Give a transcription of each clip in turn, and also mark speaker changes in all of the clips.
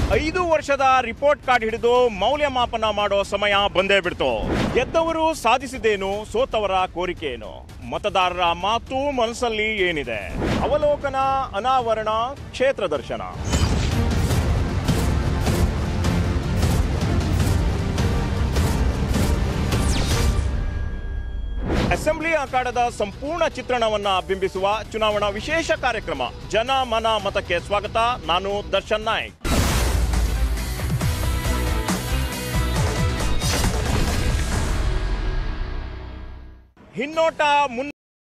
Speaker 1: ಐದು ವರ್ಷದ report card ಹಿಡಿದು ಮೌಲ್ಯಮಾಪನ ಮಾಡೋ ಸಮಯ ಬಂದೇ ಬಿಡ್ತು ಗೆದ್ದವರು ಸಾಧಿಸಿದ್ದೇನು ಸೋತವರ ಕೋರಿಕೆ ಏನು ಮತದಾರರ ಮಾತು ಮನಸ್ಸಲ್ಲಿ ಏನಿದೆ ಅವಲೋಕನ ಅನಾವರಣ ಕ್ಷೇತ್ರ ದರ್ಶನ ಅಸೆಂಬ್ಲಿ ಅಖಾಡದ ಸಂಪೂರ್ಣ ಚಿತ್ರಣವನ್ನ ಬಿಂಬಿಸುವ ಚುನಾವಣಾ ವಿಶೇಷ ಕಾರ್ಯಕ್ರಮ ಜನ ಮನ ಮತಕ್ಕೆ ಸ್ವಾಗತ ನಾನು ದರ್ಶನ್ ನಾಯ್ಕ್ ಹಿನ್ನೋಟ ಮುನ್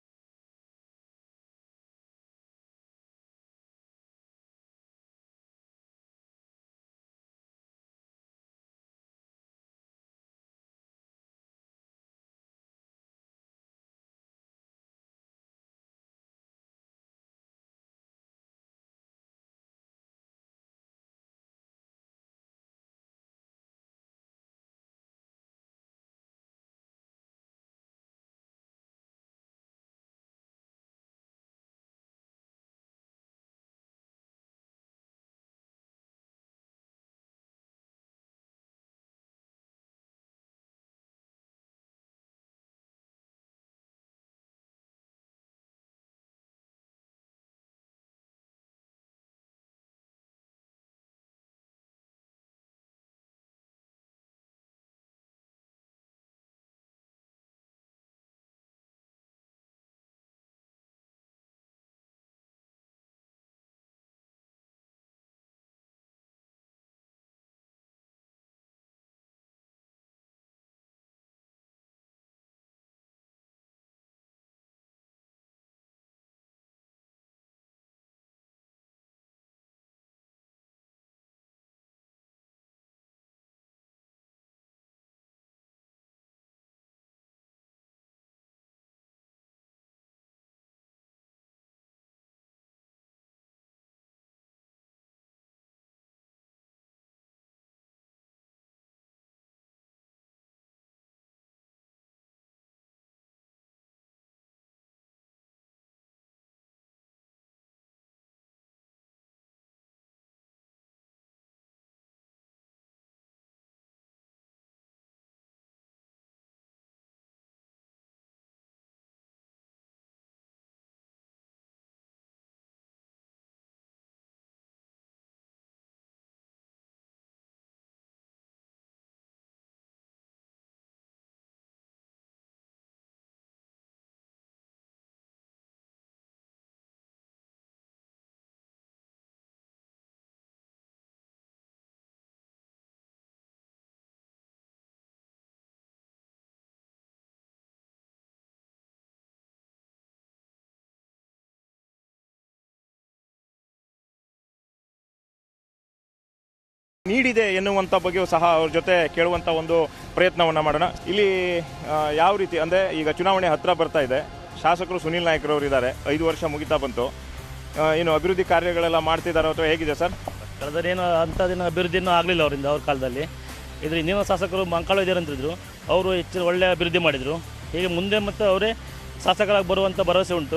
Speaker 1: ನೀಡಿದೆ ಎನ್ನುವಂಥ ಬಗ್ಗೆಯೂ ಸಹ ಅವ್ರ ಜೊತೆ ಕೇಳುವಂಥ ಒಂದು ಪ್ರಯತ್ನವನ್ನು ಮಾಡೋಣ ಇಲ್ಲಿ ಆ, ಯಾವ ರೀತಿ ಅಂದರೆ ಈಗ ಚುನಾವಣೆ ಹತ್ರ ಬರ್ತಾ ಇದೆ ಶಾಸಕರು ಸುನೀಲ್ ನಾಯ್ಕರವರು ಇದ್ದಾರೆ ಐದು ವರ್ಷ ಮುಗಿತಾ ಬಂತು ಆ, ಏನು ಅಭಿವೃದ್ಧಿ ಕಾರ್ಯಗಳೆಲ್ಲ ಮಾಡ್ತಿದ್ದಾರೋ ಅಥವಾ ಹೇಗಿದೆ ಸರ್
Speaker 2: ಕಳೆದರೇನು ಅಂಥದ್ದೇನು ಅಭಿವೃದ್ಧಿನೂ ಆಗಲಿಲ್ಲ ಅವರಿಂದ ಅವ್ರ ಕಾಲದಲ್ಲಿ ಇದ್ರ ಇಂದಿನ ಶಾಸಕರು ಮಂಕಾಳು ಇದ್ದಾರೆ ಅಂತಿದ್ರು ಅವರು ಹೆಚ್ಚು ಒಳ್ಳೆಯ ಅಭಿವೃದ್ಧಿ ಮಾಡಿದರು ಹೀಗೆ ಮುಂದೆ ಮತ್ತು ಅವರೇ ಶಾಸಕರಾಗಿ ಬರುವಂಥ ಭರವಸೆ ಉಂಟು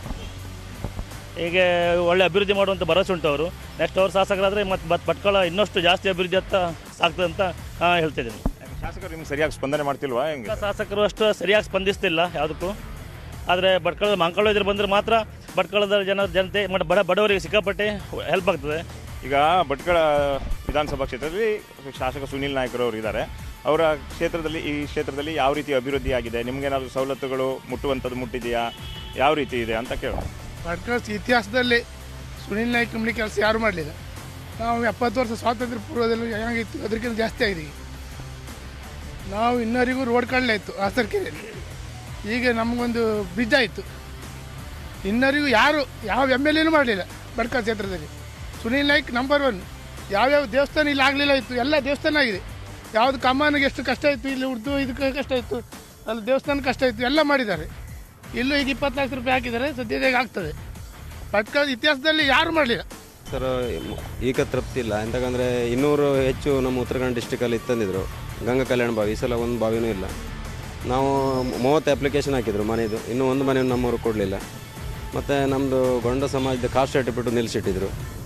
Speaker 2: ಹೀಗೆ ಒಳ್ಳೆ ಅಭಿವೃದ್ಧಿ ಮಾಡುವಂಥ ಭರವಸೆ ಉಂಟು ಅವರು ನೆಕ್ಸ್ಟ್ ಅವ್ರು ಶಾಸಕರಾದರೆ ಮತ್ತು ಬಟ್ ಭಟ್ಕಳ ಇನ್ನಷ್ಟು ಜಾಸ್ತಿ ಅಭಿವೃದ್ಧಿ ಅಂತ ಸಾಗ್ತದೆ ಅಂತ ಆ, ಹೇಳ್ತಿದ್ದೀನಿ
Speaker 1: ಶಾಸಕರು ನಿಮ್ಗೆ ಸರಿಯಾಗಿ ಸ್ಪಂದನೆ ಮಾಡ್ತಿಲ್ವಾ ಹೆಂಗೆ
Speaker 2: ಎಲ್ಲ ಶಾಸಕರು ಅಷ್ಟು ಸರಿಯಾಗಿ ಸ್ಪಂದಿಸ್ತಿಲ್ಲ ಯಾವುದಕ್ಕೂ ಆದರೆ ಭಟ್ಕಳದ ಮಂಕಾಳು ಇದ್ರೆ ಬಂದರೆ ಮಾತ್ರ ಭಟ್ಕಳದ ಜನ ಜನತೆ ಮತ್ತು ಬಡ ಬಡವರಿಗೆ ಸಿಕ್ಕಾಪಟ್ಟೆ ಹೆಲ್ಪ್ ಆಗ್ತದೆ
Speaker 1: ಈಗ ಭಟ್ಕಳ ವಿಧಾನಸಭಾ ಕ್ಷೇತ್ರದಲ್ಲಿ ಶಾಸಕ ಸುನೀಲ್ ನಾಯ್ಕರವರು ಇದ್ದಾರೆ ಅವರ ಕ್ಷೇತ್ರದಲ್ಲಿ ಈ ಕ್ಷೇತ್ರದಲ್ಲಿ ಯಾವ ರೀತಿ ಅಭಿವೃದ್ಧಿ ಆಗಿದೆ ನಿಮ್ಗೇನಾದರೂ ಸವಲತ್ತುಗಳು ಮುಟ್ಟುವಂಥದ್ದು ಮುಟ್ಟಿದೆಯಾ ಯಾವ ರೀತಿ ಇದೆ ಅಂತ ಕೇಳೋಣ
Speaker 3: ಭಟ್ಕಳ ಇತಿಹಾಸದಲ್ಲಿ ಸುನಿಲ್ ನಾಯ್ಕ ಕಂಪ್ನಿ ಕೆಲಸ ಯಾರು ಮಾಡಲಿಲ್ಲ ನಾವು ಎಪ್ಪತ್ತು ವರ್ಷ ಸ್ವಾತಂತ್ರ್ಯ ಪೂರ್ವದಲ್ಲಿ ಏನಾಗಿತ್ತು ಅದಕ್ಕಿಂತ ಜಾಸ್ತಿ ಆಗಿದೆ ಈಗ ನಾವು ಇನ್ನವರಿಗೂ ರೋಡ್ ಕಡಲೆ ಇತ್ತು ಆಸರ್ಕೆರೆಯಲ್ಲಿ ಈಗ ನಮಗೊಂದು ಬ್ರಿಡ್ಜ್ ಆಯಿತು ಇನ್ನವರಿಗೂ ಯಾರು ಯಾವ ಎಮ್ ಎಲ್ ಎನೂ ಮಾಡಲಿಲ್ಲ ಭಟ್ಕಳ ಕ್ಷೇತ್ರದಲ್ಲಿ ಸುನೀಲ್ ನಾಯ್ಕ್ ನಂಬರ್ ಒನ್ ಯಾವ್ಯಾವ ದೇವಸ್ಥಾನ ಇಲ್ಲಿ ಆಗಲಿಲ್ಲ ಇತ್ತು ಎಲ್ಲ ದೇವಸ್ಥಾನ ಆಗಿದೆ ಯಾವುದು ಕಮಾನಿಗೆ ಎಷ್ಟು ಕಷ್ಟ ಇತ್ತು ಇಲ್ಲಿ ಉರ್ದು ಇದಕ್ಕೆ ಕಷ್ಟ ಇತ್ತು ಅಲ್ಲಿ ದೇವಸ್ಥಾನ ಕಷ್ಟ ಇತ್ತು ಎಲ್ಲ ಮಾಡಿದ್ದಾರೆ ಇಲ್ಲೂ ಈಗ ಇಪ್ಪತ್ತು ಲಕ್ಷ ರೂಪಾಯಿ ಹಾಕಿದ್ದಾರೆ ಸದ್ಯದಾಗ ಆಗ್ತದೆ ಭಟ್ಕಳ ಇತಿಹಾಸದಲ್ಲಿ ಯಾರು ಮಾಡಲಿಲ್ಲ
Speaker 4: ಸರ್ ಈಗ ತೃಪ್ತಿ ಇಲ್ಲ ಎಂತಕಂದರೆ ಇನ್ನೂರು ಹೆಚ್ಚು ನಮ್ಮ ಉತ್ತರ ಕನ್ನಡ ಡಿಸ್ಟಿಕಲ್ಲಿ ಇತ್ತಂದಿದ್ರು ಗಂಗಾ ಕಲ್ಯಾಣ ಬಾವಿ ಈ ಸಲ ಒಂದು ಬಾವಿನೂ ಇಲ್ಲ ನಾವು ಮೂವತ್ತು ಅಪ್ಲಿಕೇಶನ್ ಹಾಕಿದ್ರು ಮನೆದು ಇನ್ನೂ ಒಂದು ಮನೆ ನಮ್ಮವರು ಕೊಡಲಿಲ್ಲ ಮತ್ತು ನಮ್ಮದು ಗೊಂಡ ಸಮಾಜದ ಕಾಸ್ಟ್ ಸರ್ಟಿಫಿಕೇಟ್ ನಿಲ್ಲಿಸಿಟ್ಟಿದ್ರು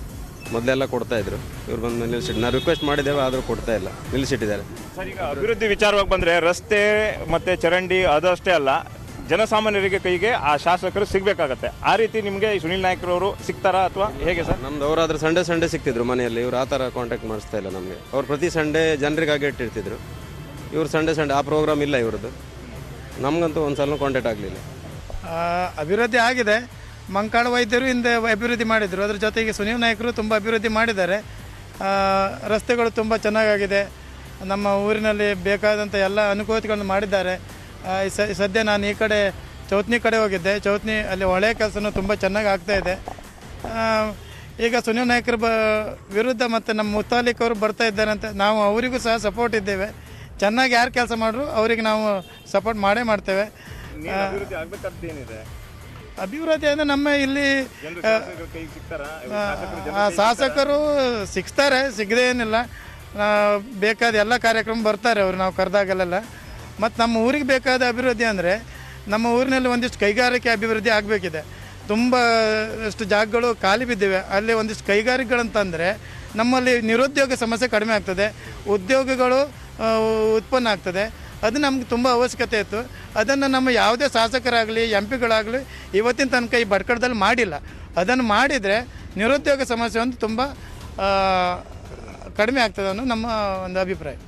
Speaker 4: ಮೊದಲೆಲ್ಲ ಕೊಡ್ತಾ ಇದ್ರು ಇವ್ರು ಬಂದ ಮೇಲೆ ನಿಲ್ಲಿಸಿಟ್ಟು ನಾವು ರಿಕ್ವೆಸ್ಟ್ ಮಾಡಿದ್ದೇವೆ ಆದರೂ ಕೊಡ್ತಾ ಇಲ್ಲ ನಿಲ್ಲಿಸಿಟ್ಟಿದ್ದಾರೆ
Speaker 1: ಸರ್ ಈಗ ಅಭಿವೃದ್ಧಿ ವಿಚಾರವಾಗಿ ಬಂದ್ರೆ ರಸ್ತೆ ಮತ್ತೆ ಚರಂಡಿ ಅದಷ್ಟೇ ಅಲ್ಲ ಜನಸಾಮಾನ್ಯರಿಗೆ ಕೈಗೆ ಆ ಶಾಸಕರು ಸಿಗ್ಬೇಕಾಗತ್ತೆ ಆ ರೀತಿ ನಿಮಗೆ ಸುನಿಲ್ ನಾಯ್ಕರವರು ಸಿಗ್ತಾರಾ ಅಥವಾ ಹೇಗೆ ಸರ್
Speaker 4: ನಮ್ದು ಅವರಾದ್ರೆ ಸಂಡೇ ಸಂಡೇ ಸಿಗ್ತಿದ್ರು ಮನೆಯಲ್ಲಿ ಇವ್ರು ಆ ಥರ ಕಾಂಟ್ಯಾಕ್ಟ್ ಮಾಡಿಸ್ತಾ ಇಲ್ಲ ನಮಗೆ ಅವ್ರು ಪ್ರತಿ ಸಂಡೇ ಜನರಿಗಾಗಿ ಇಟ್ಟಿರ್ತಿದ್ರು ಇವ್ರು ಸಂಡೇ ಸಂಡೇ ಆ ಪ್ರೋಗ್ರಾಮ್ ಇಲ್ಲ ಇವ್ರದ್ದು ನಮಗಂತೂ ಒಂದು ಸಲ ಕಾಂಟ್ಯಾಕ್ಟ್ ಆಗಲಿಲ್ಲ
Speaker 5: ಆ, ಅಭಿವೃದ್ಧಿ ಆಗಿದೆ ಮಂಕಾಳ ವೈದ್ಯರು ಹಿಂದೆ ಅಭಿವೃದ್ಧಿ ಮಾಡಿದರು ಅದ್ರ ಜೊತೆಗೆ ಸುನೀಲ್ ನಾಯಕರು ತುಂಬ ಅಭಿವೃದ್ಧಿ ಮಾಡಿದ್ದಾರೆ ಆ, ರಸ್ತೆಗಳು ತುಂಬ ಚೆನ್ನಾಗಾಗಿದೆ ನಮ್ಮ ಊರಿನಲ್ಲಿ ಬೇಕಾದಂಥ ಎಲ್ಲ ಅನುಕೂಲತೆಗಳನ್ನು ಮಾಡಿದ್ದಾರೆ ಆ, ಈ ಸ- ಸದ್ಯ ನಾನು ಈ ಕಡೆ ಚೌತ್ನಿ ಕಡೆ ಹೋಗಿದ್ದೆ ಚೌತ್ನಿ ಅಲ್ಲಿ ಒಳ್ಳೆಯ ಕೆಲಸನೂ ತುಂಬ ಚೆನ್ನಾಗಿ ಆಗ್ತಾ ಇದೆ ಆ, ಈಗ ಸುನೀಲ್ ನಾಯಕರ ಬ ವಿರುದ್ಧ ಮತ್ತು ನಮ್ಮ ಮುತಾಲಿಕ್ ಅವರು ಬರ್ತಾ ಇದ್ದಾರೆ ಅಂತ ನಾವು ಅವರಿಗೂ ಸಹ ಸಪೋರ್ಟ್ ಇದ್ದೇವೆ ಚೆನ್ನಾಗಿ ಯಾರು ಕೆಲಸ ಮಾಡಿದ್ರು ಅವರಿಗೆ ನಾವು ಸಪೋರ್ಟ್ ಮಾಡೇ ಮಾಡ್ತೇವೆ
Speaker 1: ಅಭಿವೃದ್ಧಿ ಆಗ್ಬೇಕಾದ್ದೇನಿದೆ
Speaker 5: ಅಭಿವೃದ್ಧಿ ಅಂದರೆ ನಮ್ಮ ಇಲ್ಲಿ
Speaker 1: ಜನರು ಶಾಸಕರ ಕೈಗೆ ಸಿಗ್ತಾರಾ
Speaker 5: ಆ, ಶಾಸಕರು ಸಿಗ್ತಾರೆ ಸಿಗದೇ ಏನಿಲ್ಲ ಆ, ಬೇಕಾದ ಎಲ್ಲ ಕಾರ್ಯಕ್ರಮ ಬರ್ತಾರೆ ಅವರು ನಾವು ಕರೆದಾಗಲೆಲ್ಲ ಮತ್ತು ನಮ್ಮ ಊರಿಗೆ ಬೇಕಾದ ಅಭಿವೃದ್ಧಿ ಅಂದರೆ ನಮ್ಮ ಊರಿನಲ್ಲಿ ಒಂದಿಷ್ಟು ಕೈಗಾರಿಕೆ ಅಭಿವೃದ್ಧಿ ಆಗಬೇಕಿದೆ ತುಂಬ ಅಷ್ಟು ಜಾಗಗಳು ಖಾಲಿ ಬಿದ್ದಿವೆ ಅಲ್ಲಿ ಒಂದಿಷ್ಟು ಕೈಗಾರಿಕೆಗಳಂತಂದರೆ ನಮ್ಮಲ್ಲಿ ನಿರುದ್ಯೋಗ ಸಮಸ್ಯೆ ಕಡಿಮೆ ಆಗ್ತದೆ ಉದ್ಯೋಗಗಳು ಆ, ಉತ್ಪನ್ನ ಆಗ್ತದೆ ಅದು ನಮ್ಗೆ ತುಂಬ ಅವಶ್ಯಕತೆ ಇತ್ತು ಅದನ್ನು ನಮ್ಮ ಯಾವುದೇ ಶಾಸಕರಾಗಲಿ ಎಂ ಪಿಗಳಾಗಲಿ ಇವತ್ತಿನ ತನಕ ಈ ಬಡ್ಕಡದಲ್ಲಿ ಮಾಡಿಲ್ಲ ಅದನ್ನು ಮಾಡಿದರೆ ನಿರುದ್ಯೋಗ ಸಮಸ್ಯೆ ಒಂದು ತುಂಬ ಆ, ಕಡಿಮೆ ಆಗ್ತದೆ ಅನ್ನೋ ನಮ್ಮ ಒಂದು ಅಭಿಪ್ರಾಯ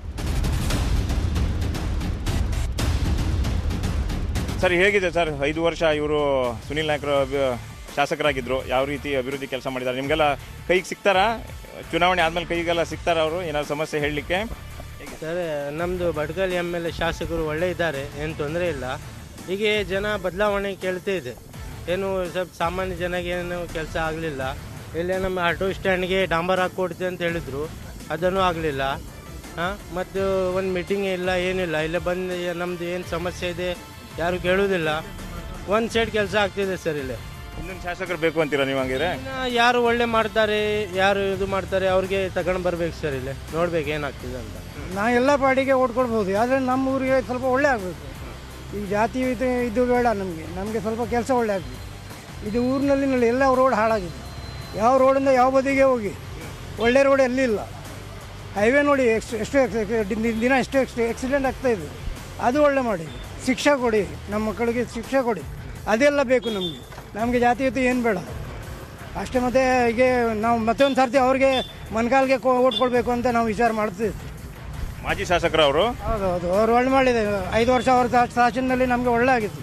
Speaker 1: ಸರ್ ಹೇಗಿದೆ ಸರ್ ಐದು ವರ್ಷ ಇವರು ಸುನಿಲ್ ನಾಯ್ಕರು ಅಭಿ- ಶಾಸಕರಾಗಿದ್ರು ಯಾವ ರೀತಿ ಅಭಿವೃದ್ಧಿ ಕೆಲಸ ಮಾಡಿದ್ದಾರೆ ನಿಮಗೆಲ್ಲ ಕೈಗೆ ಸಿಗ್ತಾರಾ ಚುನಾವಣೆ ಆದ್ಮೇಲೆ ಕೈಗೆಲ್ಲ ಸಿಗ್ತಾರಾ ಅವರು ಏನಾದ್ರು ಸಮಸ್ಯೆ ಹೇಳಲಿಕ್ಕೆ
Speaker 6: ಸರ್ ನಮ್ಮದು ಬಡ್ಗಲ್ ಎಮ್ ಎಲ್ ಎ ಶಾಸಕರು ಒಳ್ಳೆ ಇದ್ದಾರೆ ಏನು ತೊಂದರೆ ಇಲ್ಲ ಹೀಗೆ ಜನ ಬದಲಾವಣೆ ಕೇಳ್ತಾ ಇದೆ ಏನು ಸ್ವಲ್ಪ ಸಾಮಾನ್ಯ ಜನಗೆ ಏನು ಕೆಲಸ ಆಗಲಿಲ್ಲ ಇಲ್ಲೇ ನಮ್ಮ ಆಟೋ ಸ್ಟ್ಯಾಂಡ್ಗೆ ಡಾಂಬರ್ ಹಾಕ್ಕೊಡ್ತೀವಿ ಅಂತ ಹೇಳಿದರು ಅದನ್ನು ಆಗಲಿಲ್ಲ ಹಾಂ ಮತ್ತು ಒಂದು ಮೀಟಿಂಗ್ ಇಲ್ಲ ಏನಿಲ್ಲ ಇಲ್ಲೇ ಬಂದು ನಮ್ಮದು ಏನು ಸಮಸ್ಯೆ ಇದೆ ಯಾರು ಕೇಳೋದಿಲ್ಲ ಒಂದು ಸೈಡ್ ಕೆಲಸ ಆಗ್ತಿದೆ ಸರ್ ಇಲ್ಲೇ
Speaker 1: ಇನ್ನೊಂದು ಶಾಸಕರು ಬೇಕು ಅಂತೀರಾ ನೀವು ಹಂಗಿದ್ರೆ
Speaker 6: ಇನ್ನು ಯಾರು ಒಳ್ಳೆ ಮಾಡ್ತಾರೆ ಯಾರು ಇದು ಮಾಡ್ತಾರೆ ಅವ್ರಿಗೆ ತಗೊಂಡು ಬರ್ಬೇಕು ಸರ್ ಇಲ್ಲೇ ನೋಡ್ಬೇಕು ಏನಾಗ್ತಿದೆ ಅಂತ
Speaker 7: ನಾ ಎಲ್ಲ ಪಾರ್ಟಿಗೆ ಓಟ್ ಕೊಡ್ಬೋದು ಆದರೆ ನಮ್ಮ ಊರಿಗೆ ಸ್ವಲ್ಪ ಒಳ್ಳೆ ಆಗಬೇಕು ಈ ಜಾತಿ ಇದು ಇದು ಬೇಡ ನಮಗೆ ನಮಗೆ ಸ್ವಲ್ಪ ಕೆಲಸ ಒಳ್ಳೆ ಆಗಬೇಕು ಇದು ಊರಿನಲ್ಲಿ ನೋಡಿ ಎಲ್ಲ ರೋಡ್ ಹಾಳಾಗಿದೆ ಯಾವ ರೋಡಿಂದ ಯಾವ ಬದಿಗೆ ಹೋಗಿ ಒಳ್ಳೆ ರೋಡ್ ಎಲ್ಲಿ ಇಲ್ಲ ಹೈವೇ ನೋಡಿ ಎಷ್ಟು ಎಷ್ಟು ಎಕ್ಸ್- ದಿ- ದಿನ ಎಷ್ಟು ಎಷ್ಟು ಆಕ್ಸಿಡೆಂಟ್ ಆಗ್ತಾ ಇದೆ ಅದು ಒಳ್ಳೆ ಮಾಡಿ ಶಿಕ್ಷೆ ಕೊಡಿ ನಮ್ಮ ಮಕ್ಕಳಿಗೆ ಶಿಕ್ಷೆ ಕೊಡಿ ಅದೆಲ್ಲ ಬೇಕು ನಮಗೆ ನಮಗೆ ಜಾತೀಯತೆ ಏನು ಬೇಡ ಅಷ್ಟೇ ಮತ್ತು ಹೀಗೆ ನಾವು ಮತ್ತೊಂದು ಸರ್ತಿ ಅವ್ರಿಗೆ ಮನ್ಕಾಲ್ಗೆ ಓಟ್ ಕೊಡಬೇಕು ಅಂತ ನಾವು ವಿಚಾರ ಮಾಡ್ತಿದ್ವಿ
Speaker 1: ಮಾಜಿ ಶಾಸಕರು ಅವರು
Speaker 7: ಹೌದು ಹೌದು ಅವ್ರು ಒಳ್ಳೆ ಮಾಡಿದೆ ಐದು ವರ್ಷ ಅವ್ರ ಶಾ- ಶಾಸನದಲ್ಲಿ ನಮಗೆ ಒಳ್ಳೆ ಆಗಿತ್ತು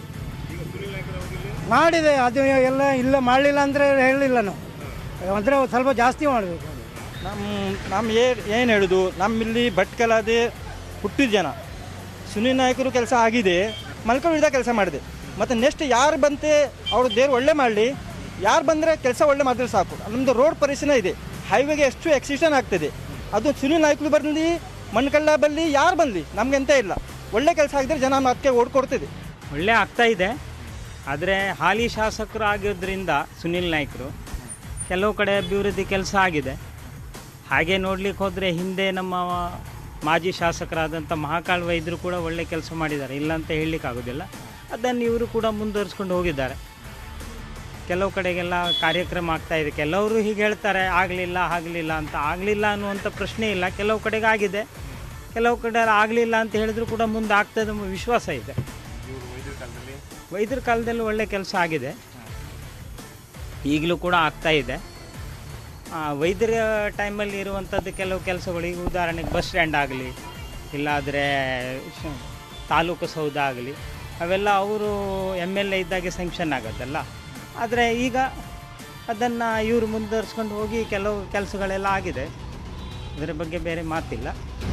Speaker 7: ಮಾಡಿದೆ ಅದು ಎಲ್ಲ ಇಲ್ಲ ಮಾಡಲಿಲ್ಲ ಅಂದರೆ ಹೇಳಲಿಲ್ಲ ನಾವು ಅಂದರೆ ಸ್ವಲ್ಪ ಜಾಸ್ತಿ ಮಾಡಬೇಕು
Speaker 8: ನಮ್ಮ ನಮ್ಮ ಏನು ಹೇಳೋದು ನಮ್ಮಲ್ಲಿ ಭಟ್ಕಲಾದೆ ಹುಟ್ಟಿದ ಜನ ಸುನೀಲ್ ನಾಯಕರು ಕೆಲಸ ಆಗಿದೆ ಮಲ್ಕೊಳ್ಳಿದ ಕೆಲಸ ಮಾಡಿದೆ ಮತ್ತು ನೆಕ್ಸ್ಟ್ ಯಾರು ಬಂತೆ ಅವರು ದೇವ್ರು ಒಳ್ಳೆ ಮಾಡಲಿ ಯಾರು ಬಂದರೆ ಕೆಲಸ ಒಳ್ಳೆ ಮಾಡಿದ್ರೆ ಸಾಕು ನಮ್ಮದು ರೋಡ್ ಪರಿಸ್ಥಿತಿ ಇದೆ ಹೈವೇಗೆ ಎಷ್ಟು ಆಕ್ಸಿಡೆಂಟ್ ಆಗ್ತದೆ ಅದು ಸುನೀಲ್ ನಾಯಕರು ಬರಲಿ ಮಣ್ಕಳ್ಳ ಬರಲಿ ಯಾರು ಬರಲಿ ನಮ್ಗೆ ಎಂತ ಇಲ್ಲ ಒಳ್ಳೆ ಕೆಲಸ ಆಗಿದ್ರೆ ಜನ ಅದಕ್ಕೆ ಓಡ್ ಕೊಡ್ತಿದೆ
Speaker 9: ಒಳ್ಳೆ ಆಗ್ತಾ ಇದೆ ಆದರೆ ಹಾಲಿ ಶಾಸಕರು ಆಗಿರೋದ್ರಿಂದ ಸುನಿಲ್ ನಾಯ್ಕರು ಕೆಲವು ಕಡೆ ಅಭಿವೃದ್ಧಿ ಕೆಲಸ ಆಗಿದೆ ಹಾಗೆ ನೋಡ್ಲಿಕ್ಕೆ ಹೋದರೆ ಹಿಂದೆ ನಮ್ಮ ಮಾಜಿ ಶಾಸಕರಾದಂಥ ಮಹಾಕಾಳ್ ವೈದ್ಯರು ಕೂಡ ಒಳ್ಳೆ ಕೆಲಸ ಮಾಡಿದ್ದಾರೆ ಇಲ್ಲ ಅಂತ ಹೇಳಲಿಕ್ಕೆ ಆಗೋದಿಲ್ಲ ಅದನ್ನು ಇವರು ಕೂಡ ಮುಂದುವರಿಸ್ಕೊಂಡು ಹೋಗಿದ್ದಾರೆ ಕೆಲವು ಕಡೆಗೆಲ್ಲ ಕಾರ್ಯಕ್ರಮ ಆಗ್ತಾ ಇದೆ ಕೆಲವರು ಹೀಗೆ ಹೇಳ್ತಾರೆ ಆಗಲಿಲ್ಲ ಆಗಲಿಲ್ಲ ಅಂತ ಆಗಲಿಲ್ಲ ಅನ್ನುವಂಥ ಪ್ರಶ್ನೆ ಇಲ್ಲ ಕೆಲವು ಕಡೆಗೆ ಆಗಿದೆ ಕೆಲವು ಕಡೆ ಆಗಲಿಲ್ಲ ಅಂತ ಹೇಳಿದ್ರು ಕೂಡ ಮುಂದೆ ಆಗ್ತದೆ ಎಂಬ ವಿಶ್ವಾಸ ಇದೆ ವೈದ್ಯರ ಕಾಲದಲ್ಲಿ ಒಳ್ಳೆ ಕೆಲಸ ಆಗಿದೆ ಈಗಲೂ ಕೂಡ ಆಗ್ತಾ ಇದೆ ಆ, ವೈದ್ಯರ ಟೈಮಲ್ಲಿ ಇರುವಂಥದ್ದು ಕೆಲವು ಕೆಲಸಗಳು ಈಗ ಉದಾಹರಣೆಗೆ ಬಸ್ ಸ್ಟ್ಯಾಂಡ್ ಆಗಲಿ ಇಲ್ಲಾದರೆ ಶ- ತಾಲೂಕು ಸೌಧ ಆಗಲಿ ಅವೆಲ್ಲ ಅವರು ಎಮ್ ಎಲ್ ಎ ಇದ್ದಾಗೆ ಸ್ಯಾಂಕ್ಷನ್ ಆಗೋದಲ್ಲ ಆದರೆ ಈಗ ಅದನ್ನು ಇವರು ಮುಂದುವರಿಸ್ಕೊಂಡು ಹೋಗಿ ಕೆಲವು ಕೆಲಸಗಳೆಲ್ಲ ಆಗಿದೆ ಅದರ ಬಗ್ಗೆ ಬೇರೆ ಮಾತಿಲ್ಲ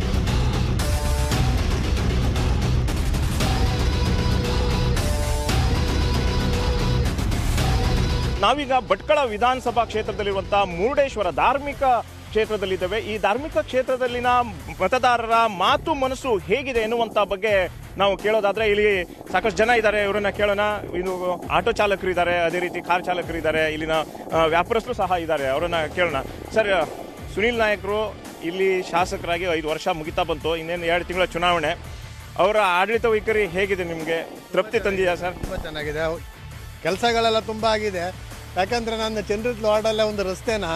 Speaker 1: ನಾವೀಗ ಭಟ್ಕಳ ವಿಧಾನಸಭಾ ಕ್ಷೇತ್ರದಲ್ಲಿರುವಂತಹ ಮುರುಡೇಶ್ವರ ಧಾರ್ಮಿಕ ಕ್ಷೇತ್ರದಲ್ಲಿದ್ದೇವೆ ಈ ಧಾರ್ಮಿಕ ಕ್ಷೇತ್ರದಲ್ಲಿನ ಮತದಾರರ ಮಾತು ಮನಸ್ಸು ಹೇಗಿದೆ ಎನ್ನುವಂತ ಬಗ್ಗೆ ನಾವು ಕೇಳೋದಾದ್ರೆ ಇಲ್ಲಿ ಸಾಕಷ್ಟು ಜನ ಇದ್ದಾರೆ ಇವರನ್ನ ಕೇಳೋಣ ಇದು ಆಟೋ ಚಾಲಕರು ಇದ್ದಾರೆ ಅದೇ ರೀತಿ ಕಾರ್ ಚಾಲಕರು ಇದ್ದಾರೆ ಇಲ್ಲಿನ ಆ, ವ್ಯಾಪಾರಸ್ಥರು ಸಹ ಇದ್ದಾರೆ ಅವರನ್ನ ಕೇಳೋಣ ಸರ್ ಸುನೀಲ್ ನಾಯಕರು ಇಲ್ಲಿ ಶಾಸಕರಾಗಿ ಐದು ವರ್ಷ ಮುಗಿತಾ ಬಂತು ಇನ್ನೇನು ಎರಡು ತಿಂಗಳ ಚುನಾವಣೆ ಅವರ ಆಡಳಿತ ವೈಖರಿ ಹೇಗಿದೆ ನಿಮಗೆ ತೃಪ್ತಿ ತಂದಿದೆಯಾ ಸರ್
Speaker 10: ತುಂಬ ಚೆನ್ನಾಗಿದೆ ಕೆಲಸಗಳೆಲ್ಲ ತುಂಬ ಆಗಿದೆ ಯಾಕಂದರೆ ನನ್ನ ಚಂದ್ರಿತ್ ವಾರ್ಡಲ್ಲೇ ಒಂದು ರಸ್ತೆನ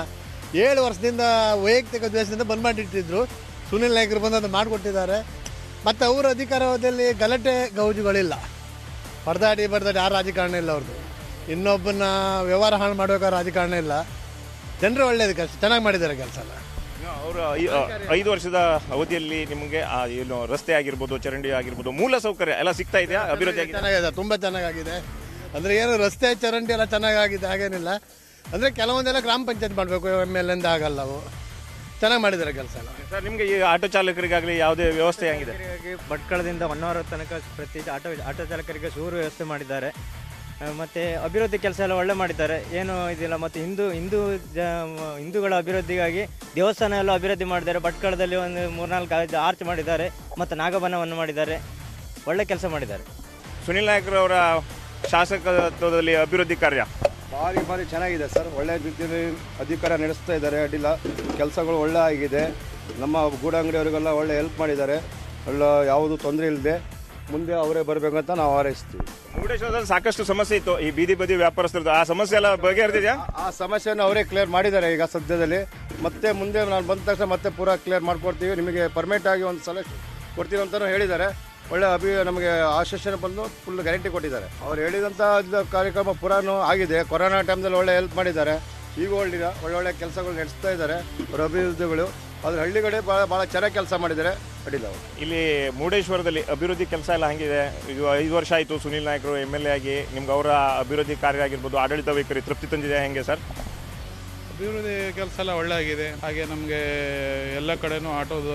Speaker 10: ಏಳು ವರ್ಷದಿಂದ ವೈಯಕ್ತಿಕ ದ್ವೇಷದಿಂದ ಬಂದ್ ಮಾಡಿಟ್ಟಿದ್ರು ಸುನಿಲ್ ನಾಯ್ಕರು ಬಂದು ಅದು ಮಾಡಿಕೊಟ್ಟಿದ್ದಾರೆ ಮತ್ತು ಅವರ ಅಧಿಕಾರದಲ್ಲಿ ಗಲಾಟೆ ಗೌಜುಗಳಿಲ್ಲ ಹೊಡೆದಾಡಿ ಬಡ್ದಾಡಿ ಆ ರಾಜಕಾರಣ ಇಲ್ಲ ಅವ್ರದ್ದು ಇನ್ನೊಬ್ಬನ ವ್ಯವಹಾರ ಹಾಳು ಮಾಡಬೇಕಾದ ರಾಜಕಾರಣ ಇಲ್ಲ ಜನರು ಒಳ್ಳೇದು ಕೆಲಸ ಚೆನ್ನಾಗಿ ಮಾಡಿದ್ದಾರೆ ಕೆಲಸ ಎಲ್ಲ
Speaker 1: ಅವರು ಐದು ವರ್ಷದ ಅವಧಿಯಲ್ಲಿ ನಿಮಗೆ ಆ ಏನು ರಸ್ತೆ ಆಗಿರ್ಬೋದು ಚರಂಡಿ ಆಗಿರ್ಬೋದು ಮೂಲ ಸೌಕರ್ಯ ಎಲ್ಲ ಸಿಗ್ತಾ ಇದೆಯಾ ಅಭಿವೃದ್ಧಿ ಆಗಿದೆ
Speaker 10: ಚೆನ್ನಾಗಿದೆ ತುಂಬ ಚೆನ್ನಾಗಿದೆ ಅಂದರೆ ಏನು ರಸ್ತೆ ಚರಂಡಿ ಎಲ್ಲ ಚೆನ್ನಾಗಾಗಿದೆ ಹಾಗೇನಿಲ್ಲ ಅಂದರೆ ಕೆಲವೊಂದೆಲ್ಲ ಗ್ರಾಮ ಪಂಚಾಯತ್ ಮಾಡಬೇಕು ಎಮ್ ಎಲ್ ಎಂದ ಆಗಲ್ಲ ಅವು ಚೆನ್ನಾಗಿ ಮಾಡಿದ್ದಾರೆ ಕೆಲಸ ಎಲ್ಲ
Speaker 1: ಸರ್ ನಿಮಗೆ ಈ ಆಟೋ ಚಾಲಕರಿಗಾಗಲಿ ಯಾವುದೇ ವ್ಯವಸ್ಥೆ ಆಗಿದೆ
Speaker 11: ಹಾಗಾಗಿ ಭಟ್ಕಳದಿಂದ ಹೊನ್ನಾವರ ತನಕ ಪ್ರತಿ ಆಟೋ ಆಟೋ ಚಾಲಕರಿಗೆ ಸೂರು ವ್ಯವಸ್ಥೆ ಮಾಡಿದ್ದಾರೆ ಆ, ಮತ್ತೆ ಅಭಿವೃದ್ಧಿ ಕೆಲಸ ಎಲ್ಲ ಒಳ್ಳೆ ಮಾಡಿದ್ದಾರೆ ಏನು ಇದಿಲ್ಲ ಮತ್ತು ಹಿಂದೂ ಹಿಂದೂ ಜ ಹಿಂದೂಗಳ ಅಭಿವೃದ್ಧಿಗಾಗಿ ದೇವಸ್ಥಾನ ಎಲ್ಲ ಅಭಿವೃದ್ಧಿ ಮಾಡಿದ್ದಾರೆ ಭಟ್ಕಳದಲ್ಲಿ ಒಂದು ಮೂರ್ನಾಲ್ಕು ಐದು ಆರ್ಚ್ ಮಾಡಿದ್ದಾರೆ ಮತ್ತು ನಾಗಬನವನ್ನು ಮಾಡಿದ್ದಾರೆ ಒಳ್ಳೆ ಕೆಲಸ ಮಾಡಿದ್ದಾರೆ
Speaker 1: ಸುನಿಲ್ ನಾಯ್ಕರವರ ಶಾಸಕತ್ವದಲ್ಲಿ ಅಭಿವೃದ್ಧಿ ಕಾರ್ಯ
Speaker 12: ಭಾರಿ ಭಾರಿ ಚೆನ್ನಾಗಿದೆ ಸರ್ ಒಳ್ಳೆ ರೀತಿಯಲ್ಲಿ ಅಧಿಕಾರ ನಡೆಸ್ತಾ ಇದ್ದಾರೆ ಅಡ್ಡಿಲ್ಲ ಕೆಲಸಗಳು ಒಳ್ಳೆ ಆಗಿದೆ ನಮ್ಮ ಗೂಡಂಗಡಿಯವರಿಗೆಲ್ಲ ಒಳ್ಳೆ ಹೆಲ್ಪ್ ಮಾಡಿದ್ದಾರೆ ಒಳ್ಳೆ ಯಾವುದು ತೊಂದರೆ ಇಲ್ಲದೆ ಮುಂದೆ ಅವರೇ ಬರಬೇಕಂತ ನಾವು ಹಾರೈಸ್ತೀವಿ
Speaker 1: ಮುರುಡೇಶ್ವರದಲ್ಲಿ ಸಾಕಷ್ಟು ಸಮಸ್ಯೆ ಇತ್ತು ಈ ಬೀದಿ ಬದಿ ವ್ಯಾಪಾರಸ್ಥರದ್ದು ಆ ಸಮಸ್ಯೆ ಎಲ್ಲ ಬಗೆಹರಿದಿದೆಯಾ
Speaker 12: ಆ ಸಮಸ್ಯೆಯನ್ನು ಅವರೇ ಕ್ಲಿಯರ್ ಮಾಡಿದ್ದಾರೆ ಈಗ ಸದ್ಯದಲ್ಲಿ ಮತ್ತೆ ಮುಂದೆ ನಾನು ಬಂದ ತಕ್ಷಣ ಮತ್ತೆ ಪೂರಾ ಕ್ಲಿಯರ್ ಮಾಡ್ಕೊಡ್ತೀವಿ ನಿಮಗೆ ಪರ್ಮನೆಂಟ್ ಆಗಿ ಒಂದು ಸಲ ಕೊಡ್ತೀವಿ ಅಂತಲೂ ಹೇಳಿದ್ದಾರೆ ಒಳ್ಳೆ ಅಭಿ ನಮಗೆ ಆಶ್ವಾಸನೆ ಬಂದು ಫುಲ್ ಗ್ಯಾರಂಟಿ ಕೊಟ್ಟಿದ್ದಾರೆ ಅವ್ರು ಹೇಳಿದಂಥ ಇದು ಕಾರ್ಯಕ್ರಮ ಪುರಾನು ಆಗಿದೆ ಕೊರೋನಾ ಟೈಮ್ದಲ್ಲಿ ಒಳ್ಳೆ ಹೆಲ್ಪ್ ಮಾಡಿದ್ದಾರೆ ಈಗ ಒಳ್ಳೆ ಒಳ್ಳೊಳ್ಳೆ ಕೆಲಸಗಳು ನಡೆಸ್ತಾ ಇದ್ದಾರೆ ಅವ್ರ ಅಭಿವೃದ್ಧಿಗಳು ಅದ್ರ ಹಳ್ಳಿ ಕಡೆ ಭಾಳ ಭಾಳ ಚೆನ್ನಾಗಿ ಕೆಲಸ ಮಾಡಿದ್ದಾರೆ ಅಡ್ಡಿಲ್ಲ ಅವರು
Speaker 1: ಇಲ್ಲಿ ಮುರುಡೇಶ್ವರದಲ್ಲಿ ಅಭಿವೃದ್ಧಿ ಕೆಲಸ ಎಲ್ಲ ಹಂಗಿದೆ ಇದು ಐದು ವರ್ಷ ಆಯಿತು ಸುನಿಲ್ ನಾಯ್ಕರು ಎಮ್ ಎಲ್ ಎ ಆಗಿ ನಿಮ್ಗೆ ಅವರ ಅಭಿವೃದ್ಧಿ ಕಾರ್ಯ ಆಗಿರ್ಬೋದು ಆಡಳಿತ ವೈಖರಿ ತೃಪ್ತಿ ತಂದಿದೆ ಹೆಂಗೆ ಸರ್
Speaker 13: ಅಭಿವೃದ್ಧಿ ಕೆಲಸ ಎಲ್ಲ ಒಳ್ಳೆ ಆಗಿದೆ ಹಾಗೆ ನಮಗೆ ಎಲ್ಲ ಕಡೆನೂ ಆಟೋದ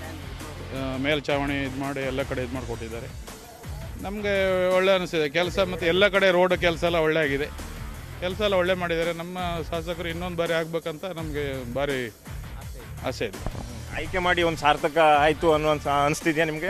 Speaker 13: ಆ, ಮೇಲ್ಛಾವಣಿ ಇದು ಮಾಡಿ ಎಲ್ಲ ಕಡೆ ಇದು ಮಾಡಿಕೊಟ್ಟಿದ್ದಾರೆ ನಮಗೆ ಒಳ್ಳೆ ಅನಿಸಿದೆ ಕೆಲಸ ಮತ್ತು ಎಲ್ಲ ಕಡೆ ರೋಡ್ ಕೆಲಸ ಎಲ್ಲ ಒಳ್ಳೆ ಆಗಿದೆ ಕೆಲಸ ಎಲ್ಲ ಒಳ್ಳೆ ಮಾಡಿದ್ದಾರೆ ನಮ್ಮ ಶಾಸಕರು ಇನ್ನೊಂದು ಬಾರಿ ಆಗ್ಬೇಕಂತ ನಮಗೆ ಭಾರಿ ಆಸೆ ಇದೆ
Speaker 1: ಆಯ್ಕೆ ಮಾಡಿ ಒಂದು ಸಾರ್ಥಕ ಆಯಿತು ಅನ್ನೋ ಅನಿಸ್ತಿದ್ಯಾ ನಿಮಗೆ